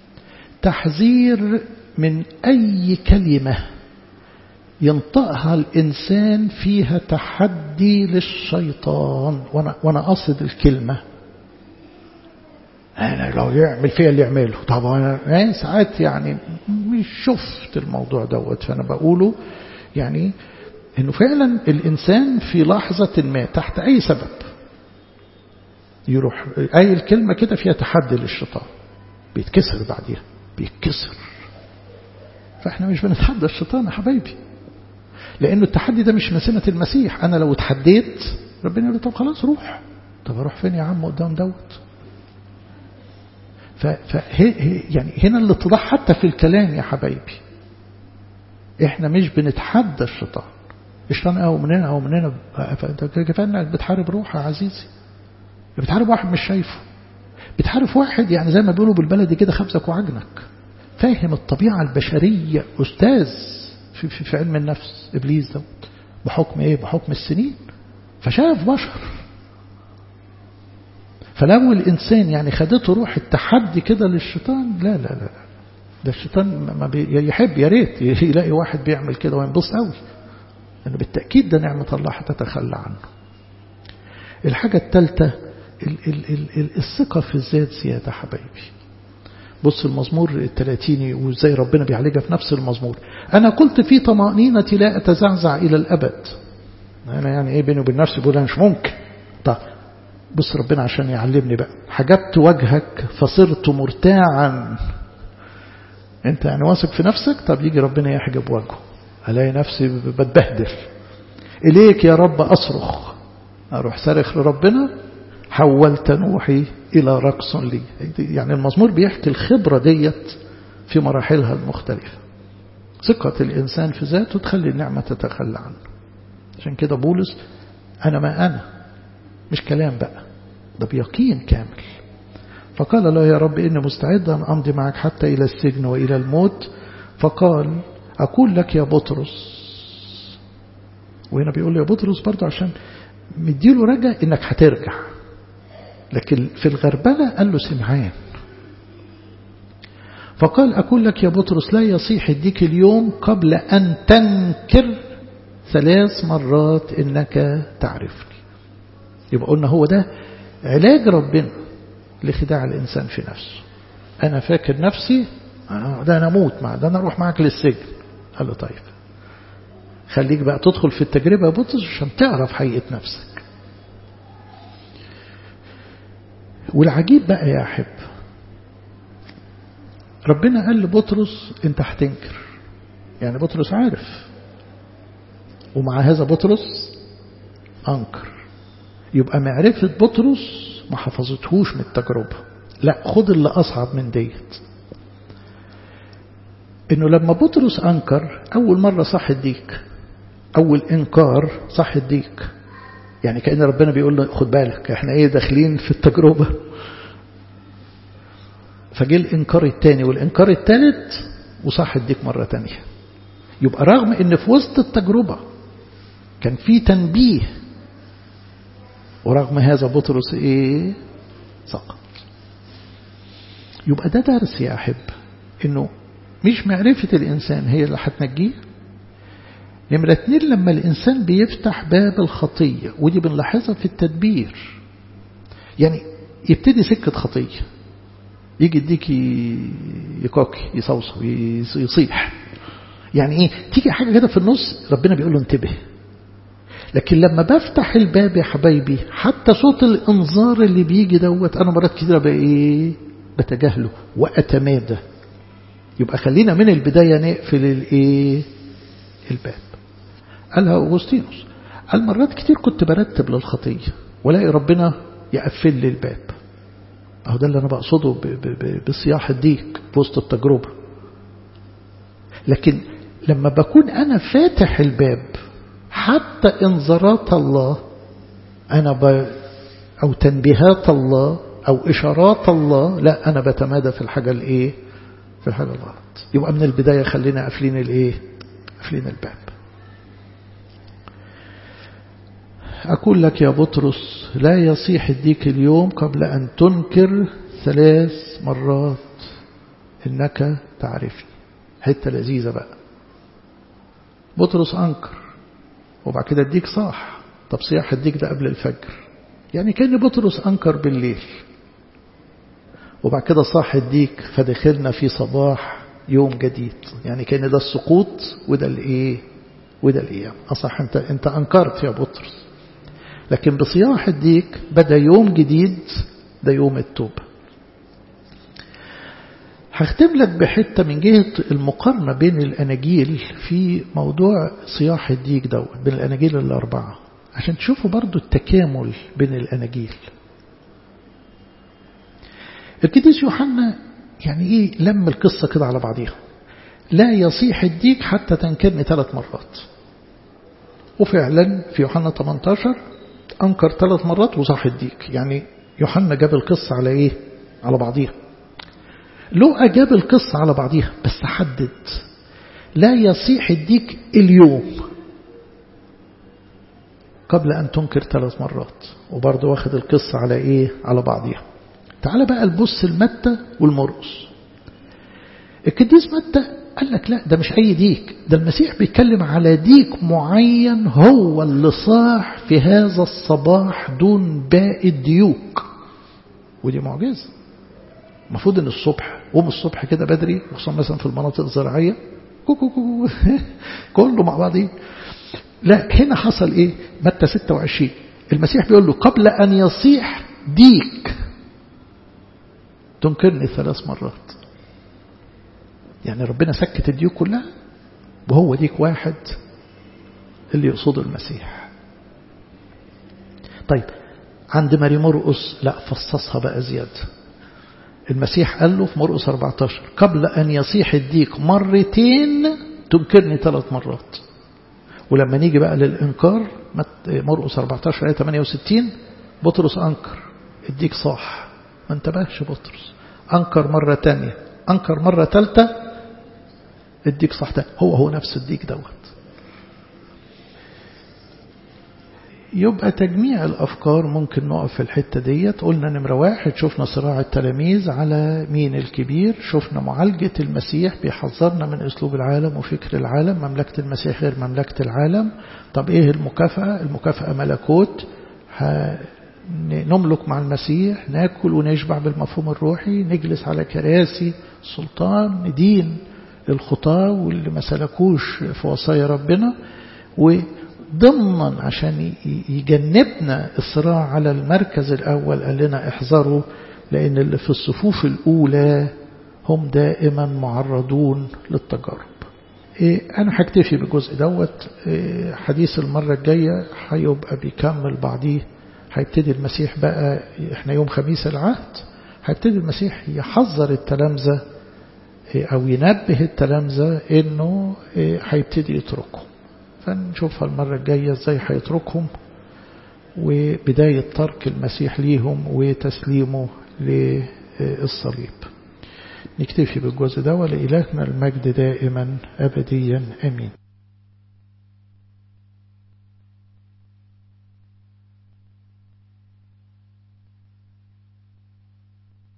تحذير من أي كلمة ينطقها الإنسان فيها تحدي للشيطان وأنا, وأنا أقصد الكلمة أنا لو يعمل فيها اللي يعمله طبعا أنا ساعات يعني مش شفت الموضوع دوت فأنا بقوله يعني إنه فعلا الإنسان في لحظة ما تحت أي سبب يروح أي الكلمة كده فيها تحدي للشيطان بيتكسر بعديها بيتكسر فإحنا مش بنتحدى الشيطان يا حبايبي لأنه التحدي ده مش من سمة المسيح أنا لو اتحديت ربنا يقول طب خلاص روح طب أروح فين يا عم قدام دوت فهي يعني هنا الاتضاح حتى في الكلام يا حبايبي احنا مش بنتحدى الشيطان الشيطان او مننا او مننا فانت كفايه انك بتحارب روح يا عزيزي بتحارب واحد مش شايفه بتحارب واحد يعني زي ما بيقولوا بالبلدي كده خبزك وعجنك فاهم الطبيعة البشرية أستاذ في, في, في علم النفس إبليس دوت بحكم إيه بحكم السنين فشاف بشر فلو الإنسان يعني خدته روح التحدي كده للشيطان لا لا لا ده الشيطان ما بي يحب يا ريت يلاقي واحد بيعمل كده وينبسط قوي لأنه بالتأكيد ده نعمة الله هتتخلى عنه الحاجة الثالثة ال ال ال الثقة في الذات زيادة حبايبي بص المزمور الثلاثيني وازاي ربنا بيعالجها في نفس المزمور أنا قلت في طمأنينتي لا أتزعزع إلى الأبد أنا يعني إيه بيني وبين نفسي بقول أنا مش ممكن طب بص ربنا عشان يعلمني بقى حجبت وجهك فصرت مرتاعا انت يعني واثق في نفسك طب يجي ربنا يحجب وجهه الاقي نفسي بتبهدل اليك يا رب اصرخ اروح صارخ لربنا حولت نوحي الى رقص لي يعني المزمور بيحكي الخبره ديت في مراحلها المختلفه ثقة الإنسان في ذاته تخلي النعمة تتخلى عنه عشان كده بولس أنا ما أنا مش كلام بقى ده بيقين كامل فقال له يا رب إني مستعد أن أمضي معك حتى إلى السجن وإلى الموت فقال أقول لك يا بطرس وهنا بيقول له يا بطرس برضه عشان مديله رجع إنك هترجع لكن في الغربلة قال له سمعان فقال أقول لك يا بطرس لا يصيح الديك اليوم قبل أن تنكر ثلاث مرات إنك تعرفني يبقى قلنا هو ده علاج ربنا لخداع الإنسان في نفسه أنا فاكر نفسي ده أنا أموت مع ده أنا أروح معك للسجن قال له طيب خليك بقى تدخل في التجربة يا بطرس عشان تعرف حقيقة نفسك والعجيب بقى يا أحب ربنا قال لبطرس انت هتنكر يعني بطرس عارف ومع هذا بطرس أنكر يبقى معرفة بطرس ما حفظتهوش من التجربة لا خد اللي أصعب من ديت إنه لما بطرس أنكر أول مرة صح الديك أول إنكار صح الديك يعني كأن ربنا بيقول له خد بالك احنا ايه داخلين في التجربة فجه الإنكار الثاني والإنكار الثالث وصح الديك مرة تانية يبقى رغم ان في وسط التجربة كان في تنبيه ورغم هذا بطرس ايه سقط يبقى ده درس يا أحب انه مش معرفة الإنسان هي اللي هتنجيه نمرة اتنين لما الإنسان بيفتح باب الخطية ودي بنلاحظها في التدبير يعني يبتدي سكة خطية يجي يديك يكوكي يصوصو يصيح يعني ايه تيجي حاجة كده في النص ربنا بيقول له انتبه لكن لما بفتح الباب يا حبايبي حتى صوت الانذار اللي بيجي دوت انا مرات كتيرة بقى ايه بتجاهله واتمادى يبقى خلينا من البداية نقفل الايه الباب قالها أغسطينوس قال مرات كتير كنت برتب للخطية ولاقي ربنا يقفل لي الباب أهو ده اللي أنا بقصده بصياح الديك في وسط التجربة لكن لما بكون أنا فاتح الباب حتى إنذارات الله أنا ب أو تنبيهات الله أو إشارات الله لا أنا بتمادى في الحاجة الإيه في الحاجة الغلط يبقى من البداية خلينا قافلين الإيه قافلين الباب أقول لك يا بطرس لا يصيح الديك اليوم قبل أن تنكر ثلاث مرات إنك تعرفني حتة لذيذة بقى بطرس أنكر وبعد كده الديك صاح طب صياح الديك ده قبل الفجر يعني كان بطرس أنكر بالليل وبعد كده صاح الديك فدخلنا في صباح يوم جديد يعني كان ده السقوط وده الايه وده الايام اصح انت انت انكرت يا بطرس لكن بصياح الديك بدا يوم جديد ده يوم التوبه هختم لك بحته من جهه المقارنه بين الاناجيل في موضوع صياح الديك دوت بين الاناجيل الاربعه عشان تشوفوا برضو التكامل بين الاناجيل القديس يوحنا يعني ايه لم القصة كده على بعضيها لا يصيح الديك حتى تنكرني ثلاث مرات وفعلا في يوحنا 18 أنكر ثلاث مرات وصاح الديك يعني يوحنا جاب القصة على ايه على بعضيها لو جاب القصة على بعضيها بس حدد لا يصيح الديك اليوم قبل أن تنكر ثلاث مرات وبرضه واخد القصة على ايه على بعضيها تعال بقى نبص المتة والمرقص القديس متى قال لك لا ده مش أي ديك ده المسيح بيتكلم على ديك معين هو اللي صاح في هذا الصباح دون باقي الديوك ودي معجزة المفروض ان الصبح قوم الصبح كده بدري خصوصا مثلا في المناطق الزراعية كو كو كو كله مع بعضيه لا هنا حصل ايه متى 26 المسيح بيقول له قبل ان يصيح ديك تنكرني ثلاث مرات يعني ربنا سكت الديوك كلها وهو ديك واحد اللي يقصده المسيح طيب عند ماري مرقس لا فصصها بقى زيادة المسيح قال له في مرقس 14 قبل أن يصيح الديك مرتين تنكرني ثلاث مرات ولما نيجي بقى للإنكار مرقس 14 آية 68 بطرس أنكر الديك صاح ما انتبهش بطرس أنكر مرة تانية أنكر مرة تالتة الديك صح ده هو هو نفس الديك دوت يبقى تجميع الأفكار ممكن نقف في الحتة ديت قلنا نمرة واحد شفنا صراع التلاميذ على مين الكبير شفنا معالجة المسيح بيحذرنا من أسلوب العالم وفكر العالم مملكة المسيح غير مملكة العالم طب إيه المكافأة المكافأة ملكوت نملك مع المسيح ناكل ونشبع بالمفهوم الروحي نجلس على كراسي سلطان ندين الخطاة واللي ما سلكوش في وصايا ربنا وضمنا عشان يجنبنا الصراع على المركز الأول قال لنا احذروا لأن اللي في الصفوف الأولى هم دائما معرضون للتجارب أنا هكتفي بالجزء دوت حديث المرة الجاية هيبقى بيكمل بعضيه هيبتدي المسيح بقى احنا يوم خميس العهد هيبتدي المسيح يحذر التلامذة أو ينبه التلامذة إنه هيبتدي يتركهم فنشوفها المرة الجاية إزاي هيتركهم وبداية ترك المسيح ليهم وتسليمه للصليب نكتفي بالجزء ده ولإلهنا المجد دائما أبديا أمين